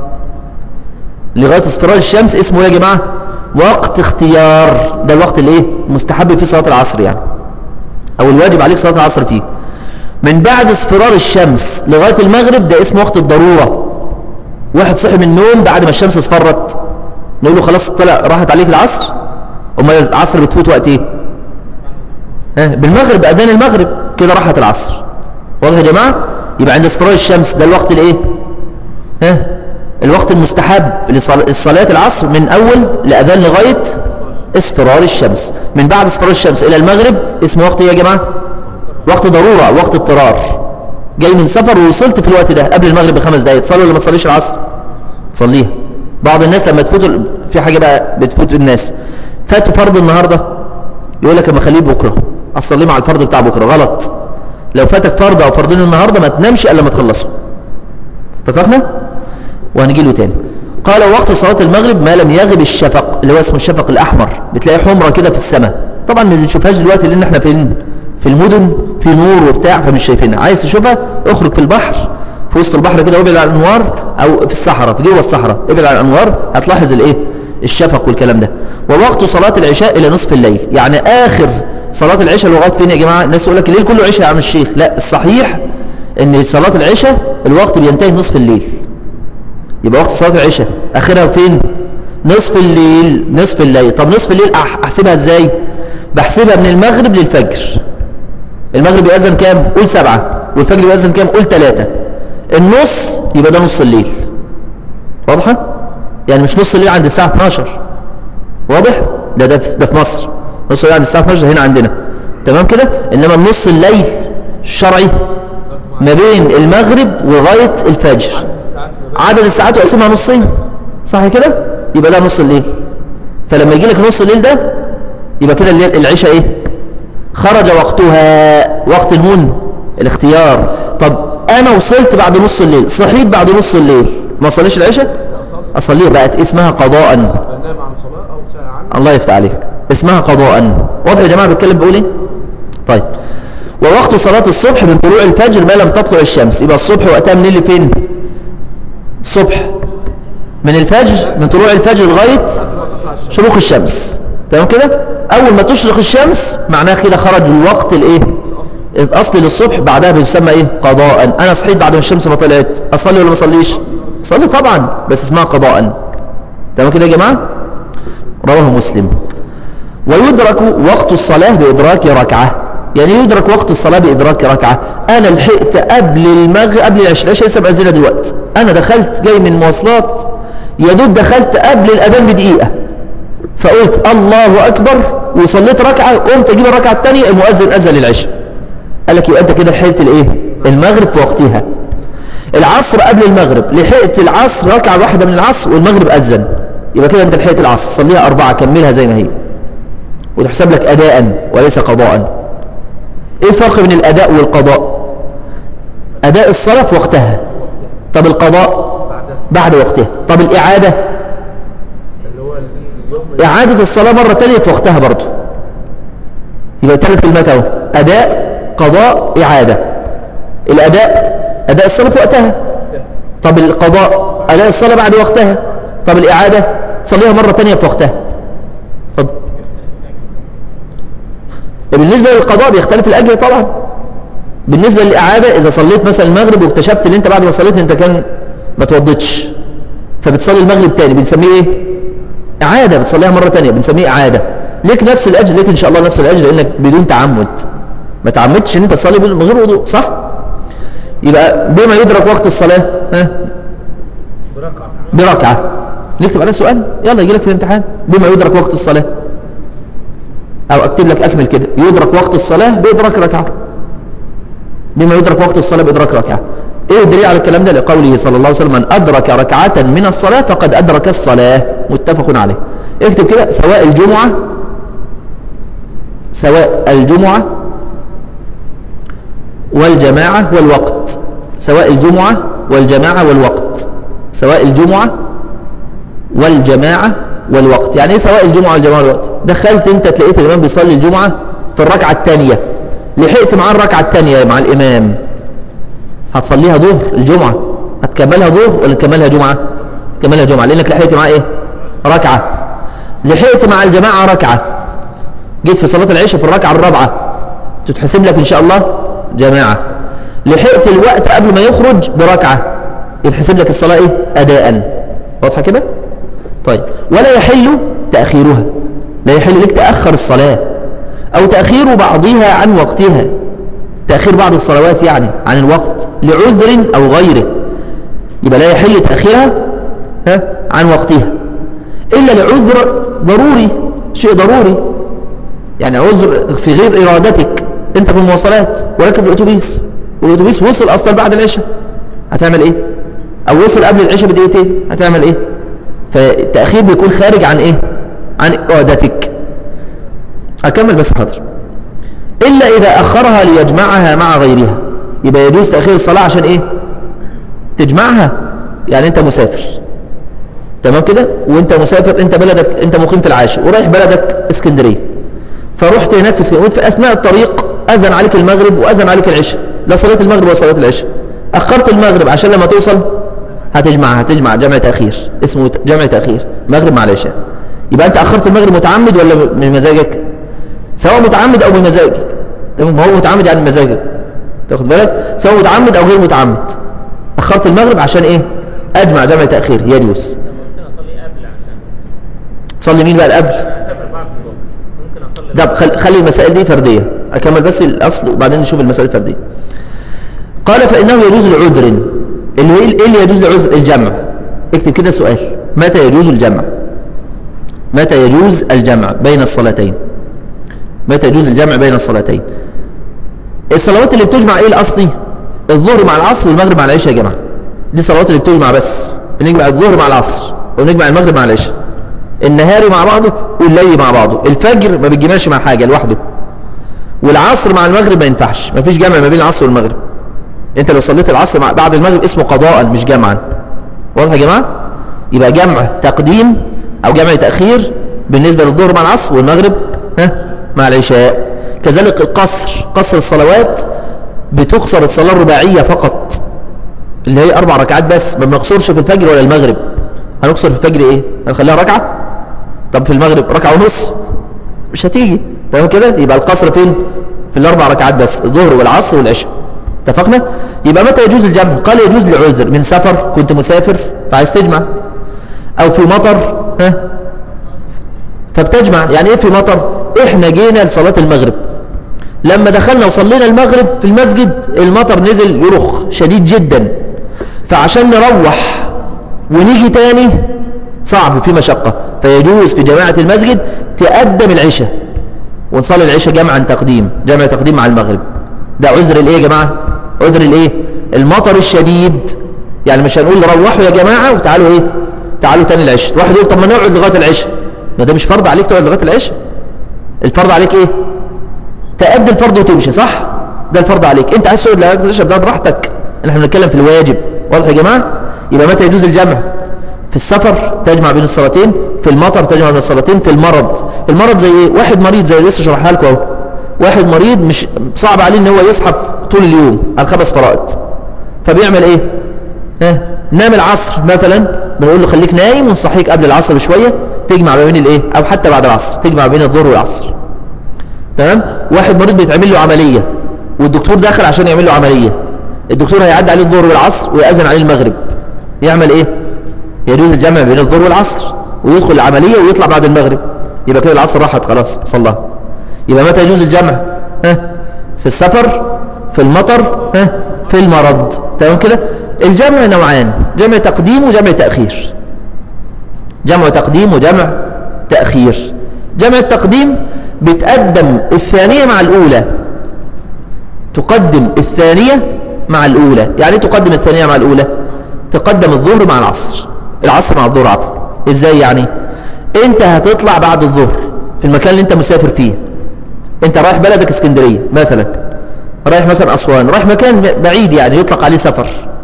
لغاية اصفرار الشمس اسمه ايه يا جماعة وقت اختيار ده الوقت اللي ايه مستحب فيه صلاة العصر يعني او الواجب عليك صلاة العصر فيه من بعد اصفرار الشمس لغاية المغرب ده اسمه وقت الضرورة واحد صحي من النوم بعد ما الشمس اصفرت نقول له خلاص طلع راحت عليك العصر امال العصر بتفوت وقت ايه ها بالمغرب باذان المغرب كده راحت العصر واضح يا جماعه يبقى عند اصفرار الشمس ده الوقت الايه ها الوقت المستحب لصلاه العصر من اول لاذان لغايه اصفرار الشمس من بعد اصفرار الشمس الى المغرب اسمه وقت ايه يا جماعه وقت ضروره وقت اضطرار جاي من سفر ووصلت في الوقت ده قبل المغرب بخمس دقايق تصلي ولا ما تصليش العصر تصليها بعض الناس لما تفوت في حاجه بقى بتفوت الناس فاتوا فرض النهارده يقول لك اما خليه بكره اصلي مع الفرض بتاع بكره غلط لو فاتك فرض او فرضين النهارده ما تنامش الا ما تخلصه اتفقنا وهنجي له تاني قال وقت صلاه المغرب ما لم يغب الشفق اللي هو اسمه الشفق الاحمر بتلاقي حمره كده في السماء طبعا ما بنشوفهاش دلوقتي لان احنا فين في المدن في نور وبتاع فمش شايفينها عايز تشوفها اخرج في البحر في وسط البحر كده وابعد عن الانوار او في الصحراء في جوه الصحراء ابعد عن الانوار هتلاحظ الايه الشفق والكلام ده ووقت صلاة العشاء الى نصف الليل يعني اخر صلاة العشاء لغايه فين يا جماعه الناس يقول لك الليل كله عشاء يا عم الشيخ لا الصحيح ان صلاة العشاء الوقت بينتهي نصف الليل يبقى وقت صلاة العشاء اخرها فين نصف الليل نصف الليل طب نصف الليل احسبها ازاي بحسبها من المغرب للفجر المغرب يأذن كام قول سبعة والفجر يأذن كام قول ثلاثة النص يبقى ده نص الليل واضحة يعني مش نص الليل عند الساعة 12 واضح ده ده في, ده في مصر نص الليل عند الساعة 12 هنا عندنا تمام كده انما النص الليل الشرعي ما بين المغرب وغاية الفجر عدد الساعات وقسمها نصين صح كده يبقى ده نص الليل فلما يجي لك نص الليل ده يبقى كده الليل العشاء ايه خرج وقتها وقت النون الاختيار طب انا وصلت بعد نص الليل صحيت بعد نص الليل ما اصليش العشاء اصليها بقت اسمها قضاء بنام عن صلاة أو ساعة عنها الله يفتح عليك اسمها قضاء واضح يا جماعه بتكلم بقول ايه طيب ووقت صلاة الصبح من طلوع الفجر ما لم تطلع الشمس يبقى الصبح وقتها منين لفين الصبح من الفجر من طلوع الفجر لغاية شروق الشمس تمام كده اول ما تشرق الشمس معناها كده خرج الوقت الايه الاصلي للصبح بعدها بيسمى ايه قضاء انا صحيت بعد ما الشمس ما طلعت اصلي ولا ما اصليش اصلي طبعا بس اسمها قضاء تمام كده يا جماعه رواه مسلم ويدرك وقت الصلاة بإدراك ركعة يعني يدرك وقت الصلاة بإدراك ركعة أنا لحقت قبل المغرب قبل العشاء العشاء لسه مأذنة دلوقتي أنا دخلت جاي من مواصلات يا دوب دخلت قبل الأذان بدقيقة فقلت الله أكبر وصليت ركعة قمت أجيب الركعة الثانية المؤذن أذن للعشاء قال لك يبقى أنت كده لحقت الإيه المغرب في وقتها العصر قبل المغرب لحقت العصر ركعة واحدة من العصر والمغرب أذن يبقى كده أنت لحقت العصر صليها أربعة كملها زي ما هي وتحسب لك أداء وليس قضاء ايه الفرق بين الأداء والقضاء أداء الصلاة في وقتها طب القضاء بعد وقتها طب الإعادة اللي هو اليوم إعادة الصلاة مرة تانية في وقتها برضه يبقى ثلاث كلمات اهو أداء قضاء إعادة الأداء أداء الصلاة في وقتها طب القضاء أداء الصلاة بعد وقتها طب الإعادة صليها مرة تانية في وقتها اتفضل بالنسبة للقضاء بيختلف الأجر طبعا بالنسبة للإعادة إذا صليت مثلا المغرب واكتشفت ان أنت بعد ما صليت أنت كان ما توضتش فبتصلي المغرب تاني بنسميه إيه إعادة بتصليها مرة تانية بنسميه إعادة ليك نفس الأجر ليك إن شاء الله نفس الأجر لأنك بدون تعمد ما تعمدتش ان أنت تصلي من غير وضوء صح يبقى بما يدرك وقت الصلاة ها بركعة بركعة نكتب عليه سؤال يلا يجي لك في الامتحان بما يدرك وقت الصلاة او اكتب لك اكمل كده يدرك وقت الصلاة بادراك ركعة بما يدرك وقت الصلاة بادراك ركعة ايه الدليل على الكلام ده لقوله صلى الله عليه وسلم من ادرك ركعة من الصلاة فقد ادرك الصلاة متفق عليه اكتب كده سواء الجمعة سواء الجمعة والجماعة والوقت سواء الجمعة والجماعة والوقت سواء الجمعة والجماعة والوقت يعني ايه سواء الجمعة والجماعة والوقت دخلت انت تلاقيت الامام بيصلي الجمعة في الركعة الثانية لحقت معاه الركعة الثانية مع الامام هتصليها ظهر الجمعة هتكملها ظهر ولا تكملها جمعة تكملها جمعة لانك لحقت معاه ايه ركعة لحقت مع الجماعة ركعة جيت في صلاة العشاء في الركعة الرابعة تتحسب لك ان شاء الله جماعة لحقت الوقت قبل ما يخرج بركعة يتحسب لك الصلاة ايه اداء واضحة كده طيب ولا يحل تأخيرها لا يحل لك تأخر الصلاة أو تأخير بعضها عن وقتها تأخير بعض الصلوات يعني عن الوقت لعذر أو غيره يبقى لا يحل تأخيرها ها عن وقتها إلا لعذر ضروري شيء ضروري يعني عذر في غير إرادتك أنت في المواصلات وركب الأتوبيس والأتوبيس وصل أصلا بعد العشاء هتعمل إيه أو وصل قبل العشاء بدقيقتين هتعمل إيه فالتأخير بيكون خارج عن ايه عن إرادتك هكمل بس حاضر إلا إذا أخرها ليجمعها مع غيرها يبقى يجوز تأخير الصلاة عشان إيه تجمعها يعني أنت مسافر تمام كده وأنت مسافر أنت بلدك أنت مقيم في العاشر ورايح بلدك اسكندرية فرحت هناك في اسكندرية في أثناء الطريق أذن عليك المغرب وأذن عليك العشاء لا صليت المغرب ولا صليت العشاء أخرت المغرب عشان لما توصل هتجمع هتجمع جمع تأخير اسمه جمع تأخير مغرب مع العشاء يبقى أنت أخرت المغرب متعمد ولا بمزاجك سواء متعمد أو بمزاجك تمام هو متعمد يعني بمزاجك تاخد بالك سواء متعمد أو غير متعمد أخرت المغرب عشان إيه أجمع جمع تأخير يجوز ممكن اصلي قبل عشان تصلي مين بقى القبل انا اسافر بعد الظهر ممكن اصلي طب خل... خلي المسائل دي فردية أكمل بس الأصل وبعدين نشوف المسائل الفردية قال فإنه يجوز لعذر اللي هي إيه اللي يجوز لعذر الجمع اكتب كده سؤال متى يجوز الجمع متى يجوز الجمع بين الصلاتين متى يجوز الجمع بين الصلاتين الصلوات اللي بتجمع ايه الاصلي الظهر مع العصر والمغرب مع العشاء يا جماعه دي الصلوات اللي بتجمع بس بنجمع الظهر مع العصر ونجمع المغرب مع العشاء النهاري مع بعضه والليل مع بعضه الفجر ما بيتجمعش مع حاجه لوحده والعصر مع المغرب ما ينفعش ما فيش جمع ما بين العصر والمغرب انت لو صليت العصر مع بعد المغرب اسمه قضاء مش جمعا واضح يا جماعه يبقى جمع تقديم او جمع تاخير بالنسبه للظهر مع العصر والمغرب ها مع العشاء كذلك القصر قصر الصلوات بتقصر الصلاه الرباعيه فقط اللي هي اربع ركعات بس ما بنقصرش في الفجر ولا المغرب هنقصر في الفجر ايه هنخليها ركعه طب في المغرب ركعه ونص مش هتيجي تمام كده يبقى القصر فين في الاربع ركعات بس الظهر والعصر والعشاء اتفقنا يبقى متى يجوز الجمع قال يجوز لعذر من سفر كنت مسافر فعايز تجمع او في مطر ها فبتجمع يعني ايه في مطر احنا جينا لصلاة المغرب لما دخلنا وصلينا المغرب في المسجد المطر نزل يرخ شديد جدا فعشان نروح ونيجي تاني صعب في مشقة فيجوز في جماعة المسجد تقدم العشاء ونصلي العشاء جمعا تقديم جمع تقديم مع المغرب ده عذر الايه يا جماعة عذر الايه المطر الشديد يعني مش هنقول روحوا يا جماعة وتعالوا ايه تعالوا تاني العشاء واحد يقول طب ما نقعد لغاية العشاء ما ده مش فرض عليك تقعد لغاية العشاء الفرض عليك ايه تأدي الفرض وتمشي صح ده الفرض عليك انت عايز تقعد لغاية العشاء ده براحتك احنا بنتكلم في الواجب واضح يا جماعة يبقى متى يجوز الجمع في السفر تجمع بين الصلاتين في المطر تجمع بين الصلاتين في المرض المرض زي ايه واحد مريض زي اللي لسه شرحها لكم اهو واحد مريض مش صعب عليه ان هو يصحى طول اليوم على الخمس فرائض فبيعمل ايه ها نام العصر مثلا بنقول له خليك نايم ونصحيك قبل العصر بشويه تجمع ما بين الايه او حتى بعد العصر تجمع بين الظهر والعصر تمام واحد مريض بيتعمل له عمليه والدكتور داخل عشان يعمل له عمليه الدكتور هيعدي عليه الظهر والعصر ويأذن عليه المغرب يعمل ايه يجوز الجمع بين الظهر والعصر ويدخل العملية ويطلع بعد المغرب يبقى كده العصر راحت خلاص صلى يبقى متى يجوز الجمع ها في السفر في المطر ها في المرض تمام كده الجمع نوعان جمع تقديم وجمع تأخير جمع تقديم وجمع تأخير جمع التقديم بتقدم الثانية مع الأولى تقدم الثانية مع الأولى يعني ايه تقدم الثانية مع الأولى تقدم الظهر مع العصر العصر مع الظهر عفوا ازاي يعني انت هتطلع بعد الظهر في المكان اللي انت مسافر فيه انت رايح بلدك اسكندرية مثلا رايح مثلا أسوان رايح مكان بعيد يعني يطلق عليه سفر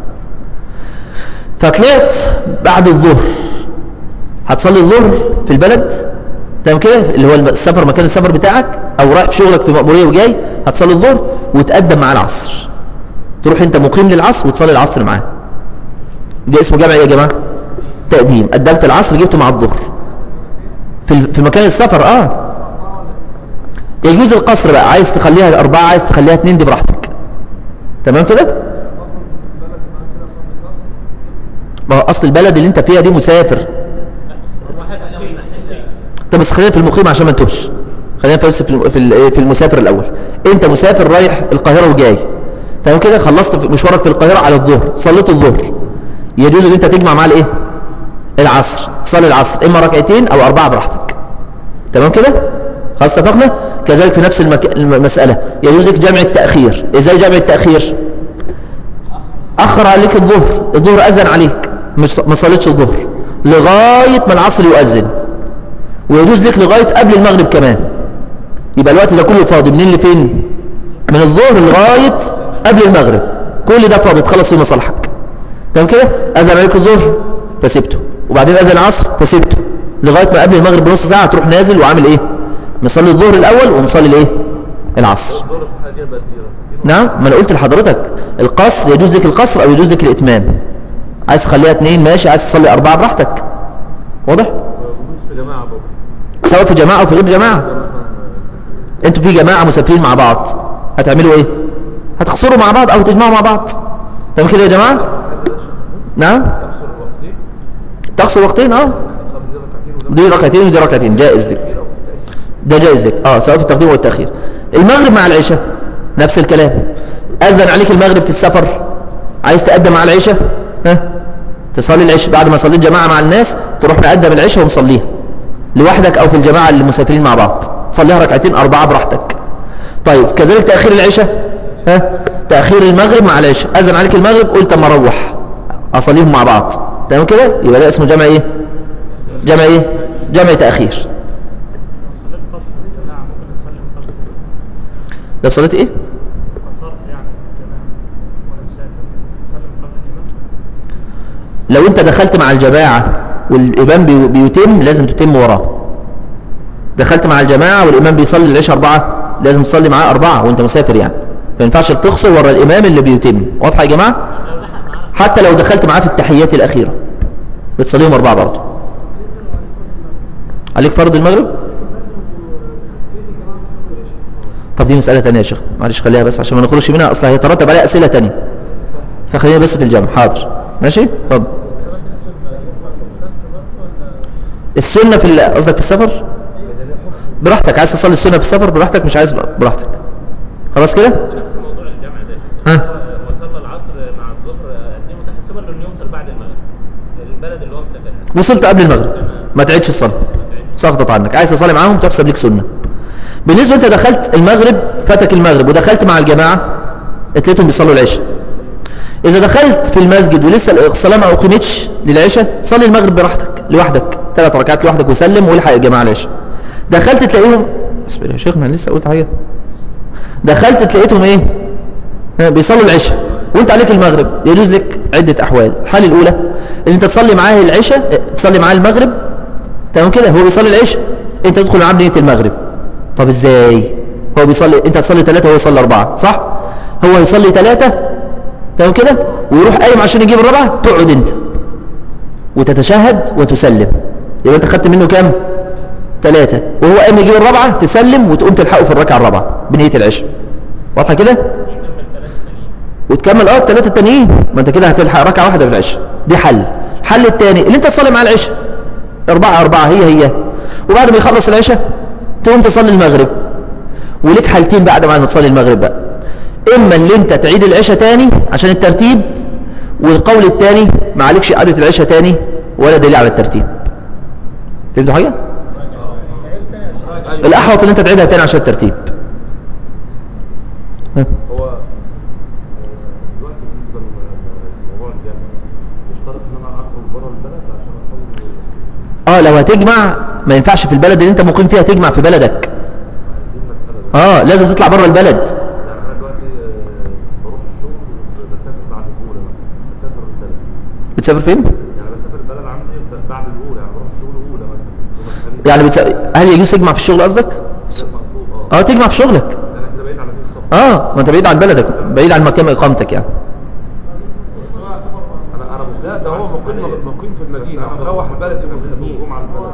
فطلعت بعد الظهر هتصلي الظهر في البلد تمام كده اللي هو السفر مكان السفر بتاعك او رايح في شغلك في مأمورية وجاي هتصلي الظهر وتقدم مع العصر تروح انت مقيم للعصر وتصلي العصر معاه ده اسمه جمع ايه يا جماعه تقديم قدمت العصر جبته مع الظهر في في مكان السفر اه يجوز القصر بقى عايز تخليها أربعة عايز تخليها اتنين دي براحتك تمام كده ما هو أصل البلد اللي انت فيها دي مسافر طب بس خلينا في المقيم عشان ما نتوهش خلينا في في في المسافر الأول انت مسافر رايح القاهرة وجاي تمام كده خلصت مشوارك في القاهرة على الظهر صليت الظهر يجوز ان انت تجمع مع الايه العصر تصلي العصر اما ركعتين او اربعة براحتك تمام كده خلاص اتفقنا كذلك في نفس المك... المسألة يجوز لك جمع التأخير ازاي جمع التأخير اخر عليك الظهر الظهر اذن عليك مش ما صليتش الظهر لغاية ما العصر يؤذن ويجوز لك لغاية قبل المغرب كمان يبقى الوقت ده كله فاضي منين لفين من الظهر لغاية قبل المغرب كل ده فاضي تخلص في مصالحك تمام كده اذن عليك الظهر فسبته وبعدين اذن العصر فسبته لغايه ما قبل المغرب بنص ساعه تروح نازل وعامل ايه مصلي الظهر الاول ومصلي الايه العصر نعم ما انا قلت لحضرتك القصر يجوز لك القصر او يجوز لك الاتمام عايز تخليها اثنين ماشي عايز تصلي اربعه براحتك واضح في جماعة برضه سواء في جماعه او في غير جماعه انتوا في جماعه مسافرين مع بعض هتعملوا ايه هتخسروا مع بعض او تجمعوا مع بعض تمام كده يا جماعه نعم تقصر الوقتين تقصر وقتين اه صلي دي ركعتين وده دي ركعتين ودي ركعتين جائز دي ده جائز لك اه سواء في التقديم والتأخير المغرب مع العشاء نفس الكلام أذن عليك المغرب في السفر عايز تقدم مع العشاء ها تصلي العشاء بعد ما صليت جماعة مع الناس تروح مقدم العشاء ومصليها لوحدك أو في الجماعة اللي مسافرين مع بعض صليها ركعتين أربعة براحتك طيب كذلك تأخير العشاء ها تأخير المغرب مع العشاء أذن عليك المغرب قلت اما اروح أصليهم مع بعض تمام كده يبقى ده اسمه جمع ايه جمع ايه جمع تأخير لو صليت قصر الجماعة ممكن أصلي من قبل لو صليت ايه قصرت يعني الجماعة وأنا مسافر أصلي من قبل الإمام لو انت دخلت مع الجماعة والإمام بي- بيتم لازم تتم وراه دخلت مع الجماعة والإمام بيصلي العشاء أربعة لازم تصلي معاه أربعة وانت مسافر يعني ما ينفعش تقصر ورا الإمام اللي بيتم واضحة يا جماعة حتى لو دخلت معاه في التحيات الأخيرة بتصليهم أربعة برضه عليك فرض المغرب طب دي مسألة تانية يا شيخ معلش خليها بس عشان ما نخرجش منها أصلا هيترتب عليها أسئلة تانية فخلينا بس في الجمع حاضر ماشي اتفضل السنة في ال- قصدك في السفر براحتك عايز تصلي السنة في السفر براحتك مش عايز براحتك خلاص كده نفس موضوع الجمع ده يا ها. شيخ هو صلى العصر مع الظهر قد ايه متحسبا انه يوصل بعد المغرب البلد اللي هو مسافرها وصلت قبل المغرب ما تعيدش الصلاة سقطت عنك عايز تصلي معاهم تحسب لك سنة بالنسبة انت دخلت المغرب فاتك المغرب ودخلت مع الجماعة اتلتهم بيصلوا العشاء اذا دخلت في المسجد ولسه الصلاة ما اقيمتش للعشاء صلي المغرب براحتك لوحدك ثلاث ركعات لوحدك وسلم والحق يا جماعة العشاء دخلت تلاقيهم اصبر يا شيخ ما أنا لسه قلت حاجة دخلت تلاقيتهم ايه ها، بيصلوا العشاء وانت عليك المغرب يجوز لك عدة احوال الحالة الاولى ان انت تصلي معاه العشاء اه، تصلي معاه المغرب تمام كده هو بيصلي العشاء انت تدخل معاه بنية المغرب طب ازاي هو بيصلي انت تصلي ثلاثة وهو يصلي اربعة صح هو يصلي ثلاثة تمام كده ويروح قايم عشان يجيب الرابعة تقعد انت وتتشهد وتسلم يبقى انت خدت منه كام ثلاثة وهو قايم يجيب الرابعة تسلم وتقوم تلحقه في الركعة الرابعة بنية العشاء واضحة كده وتكمل اه الثلاثة التانيين ما انت كده هتلحق ركعة واحدة في العشاء دي حل الحل الثاني اللي انت تصلي مع العشاء أربعة أربعة هي هي وبعد ما يخلص العشاء تقوم تصلي المغرب ولك حالتين بعد ما تصلي المغرب بقى إما اللي انت تعيد العشاء تاني عشان الترتيب والقول الثاني ما عليكش إعادة العشاء تاني ولا دليل على الترتيب فهمتوا حاجة؟ الأحوط اللي انت تعيدها تاني عشان الترتيب ها. هو آه، دلوقتي بالنسبه لموضوع الجامع يشترط ان انا اخرج بره البلد عشان اصلي اه لو هتجمع ما ينفعش في البلد اللي انت مقيم فيها تجمع في بلدك دي المساله دي. اه لازم تطلع بره البلد يعني انا دلوقتي آه، بروح الشغل بسافر بعد الاولى مثلا بسافر البلد بتسافر فين يعني بسافر البلد عندي ب- بعد الاولى يعني بروح الشغل اولى مثلا يوم الخميس يعني بتس... هل يجوز تجمع في الشغل قصدك ده المقصود اه اه تجمع في شغلك انا كده بعيد على دين الصبح اه ما انت بعيد عن بلدك بعيد عن مكان اقامتك يعني انا انا لا ده هو مقيم مقيم في المدينه انا مروح البلد يوم الخميس جمعه البلد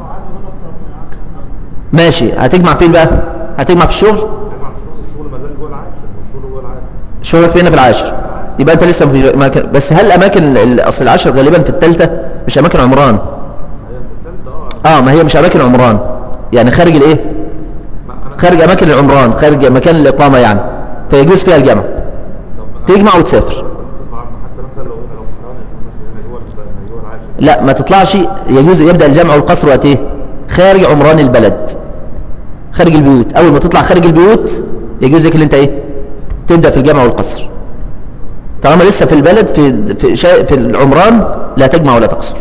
ماشي هتجمع فين بقى هتجمع في الشغل جمعه الشغل الشغل ما زال جوه العاشر والشغل جوه العاشر شغلك فين في العاشر يبقى انت لسه في مكان بس هل اماكن ال- اصل العاشر غالبا في الثالثه مش اماكن عمران هي في الثالثه اه اه ما هي مش اماكن عمران يعني خارج الايه ما انا خارج اماكن العمران خارج مكان الاقامه يعني فيجوز فيها الجمع طب أنا- تجمع وتسافر بصفة عامة، حتى مثلا لو لو حرام يكون مثلا هنا جوه الب- جوه العاشر لا ما تطلعش يجوز يبدأ الجمع والقصر وقت ايه خارج عمران البلد خارج البيوت اول ما تطلع خارج البيوت يجوز لك اللي انت ايه تبدأ في الجمع والقصر طالما لسه في البلد في في, شا... في العمران لا تجمع ولا تقصر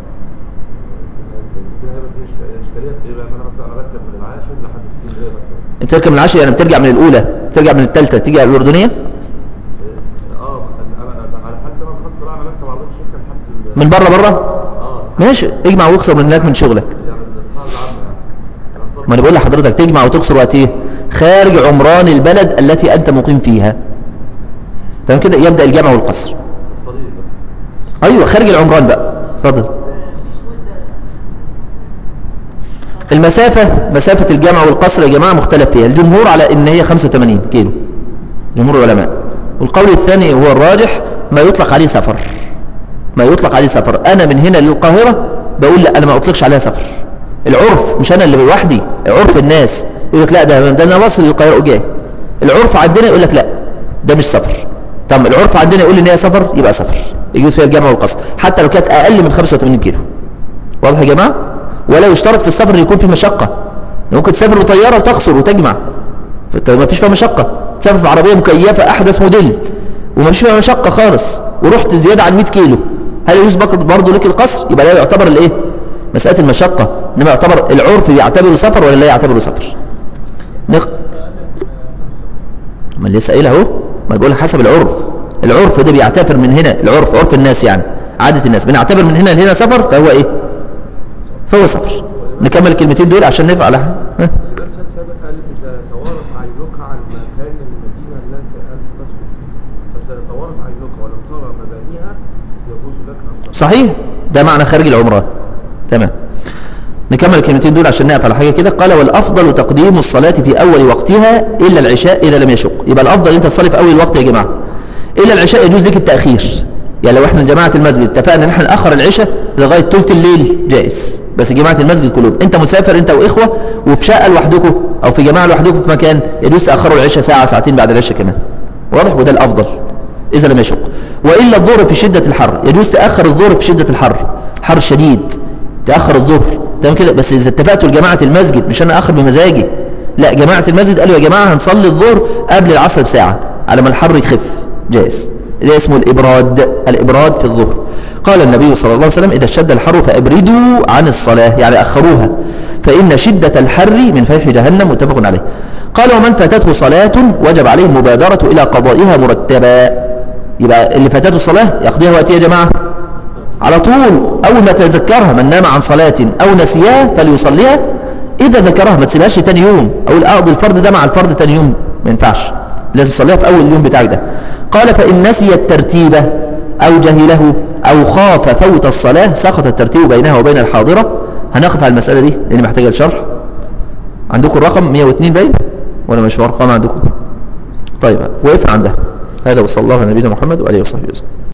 كده هيبقى في إشك- اشكاليه في ايه بقى إن انا مثلا اركب من العاشر لحد اسكندريه مثلا بتركب من العاشر يعني بترجع من الاولى بترجع من الثالثه تيجي على الاردنيه إيه، اه انا أنا- على حد ما خاص بقى انا بركب عربيه الشركه لحد ال- من بره بره اه ماشي اجمع واقصر من هناك من شغلك يعني القاعده العامه يعني أنا طالب- ما انا بقول لحضرتك تجمع وتقصر وقت ايه خارج عمران البلد التي انت مقيم فيها تمام كده يبدأ الجمع والقصر الطريق ده ايوه خارج العمران بقى اتفضل المسافة مسافة الجمع والقصر يا جماعة مختلف فيها الجمهور على ان هي 85 كيلو جمهور العلماء والقول الثاني هو الراجح ما يطلق عليه سفر ما يطلق عليه سفر انا من هنا للقاهرة بقول لا انا ما اطلقش عليها سفر العرف مش انا اللي لوحدي عرف الناس يقول لك لا ده ده انا واصل للقاهره وجاي العرف عندنا يقول لك لا ده مش سفر طب العرف عندنا يقول ان هي سفر يبقى سفر يجوز فيها الجمع والقصر حتى لو كانت اقل من 85 كيلو واضح يا جماعه ولا يشترط في السفر ان يكون في مشقه ممكن تسافر بطياره وتقصر وتجمع فانت ما فيش فيها مشقه تسافر في عربيه مكيفه احدث موديل وما فيش فيها مشقه خالص ورحت زياده عن 100 كيلو هل يجوز برضه لك القصر يبقى لا يعتبر الايه مساله المشقه انما يعتبر العرف يعتبره سفر ولا لا يعتبره سفر نق... ما اللي لسه قايل اهو ما بقول حسب العرف العرف ده بيعتبر من هنا العرف عرف الناس يعني عادة الناس بنعتبر من هنا لهنا سفر فهو ايه فهو سفر نكمل الكلمتين دول عشان نفع على ها؟ الإمام سيد ثابت قال إذا توارت عينك عن مكان المدينة التي أنت تسكن فستتوارت عينك ولم ترى مبانيها يجوز لك أن تصل صحيح ده معنى خارج العمرة تمام نكمل الكلمتين دول عشان نقف على حاجة كده قال والأفضل تقديم الصلاة في أول وقتها إلا العشاء إذا لم يشق يبقى الأفضل أنت تصلي في أول الوقت يا جماعة إلا العشاء يجوز لك التأخير يعني لو احنا جماعة المسجد اتفقنا ان احنا نأخر العشاء لغاية ثلث الليل جائز بس جماعة المسجد كلهم انت مسافر انت واخوة وفي شقة لوحدكم او في جماعة لوحدكم في مكان يجوز تأخروا العشاء ساعة ساعتين بعد العشاء كمان واضح وده الافضل اذا لم يشق والا الظهر في شدة الحر يجوز تأخر الظهر في شدة الحر الحر الشديد تأخر الظهر تمام كده بس اذا اتفقتوا لجماعة المسجد مش انا اخر بمزاجي لا جماعة المسجد قالوا يا جماعة هنصلي الظهر قبل العصر بساعة على ما الحر يخف جائز ده اسمه الإبراد الإبراد في الظهر قال النبي صلى الله عليه وسلم إذا اشتد الحر فأبردوا عن الصلاة يعني أخروها فإن شدة الحر من فيح جهنم متفق عليه قال ومن فاتته صلاة وجب عليه المبادرة إلى قضائها مرتبا يبقى اللي فاتته الصلاة يقضيها وقت يا جماعة على طول أول ما تذكرها من نام عن صلاة أو نسيها فليصليها إذا ذكرها ما تسيبهاش تاني يوم أو أقضي الفرد ده مع الفرد تاني يوم ما ينفعش لازم تصليها في أول اليوم بتاعك ده قال فإن نسي الترتيب أو جهله أو خاف فوت الصلاة سقط الترتيب بينها وبين الحاضرة هنقف على المسألة دي لأن محتاجة لشرح عندكم الرقم 102 باين ولا مش ارقام عندكم طيب وقف عندها هذا وصلى الله على نبينا محمد وعليه وصحبه وسلم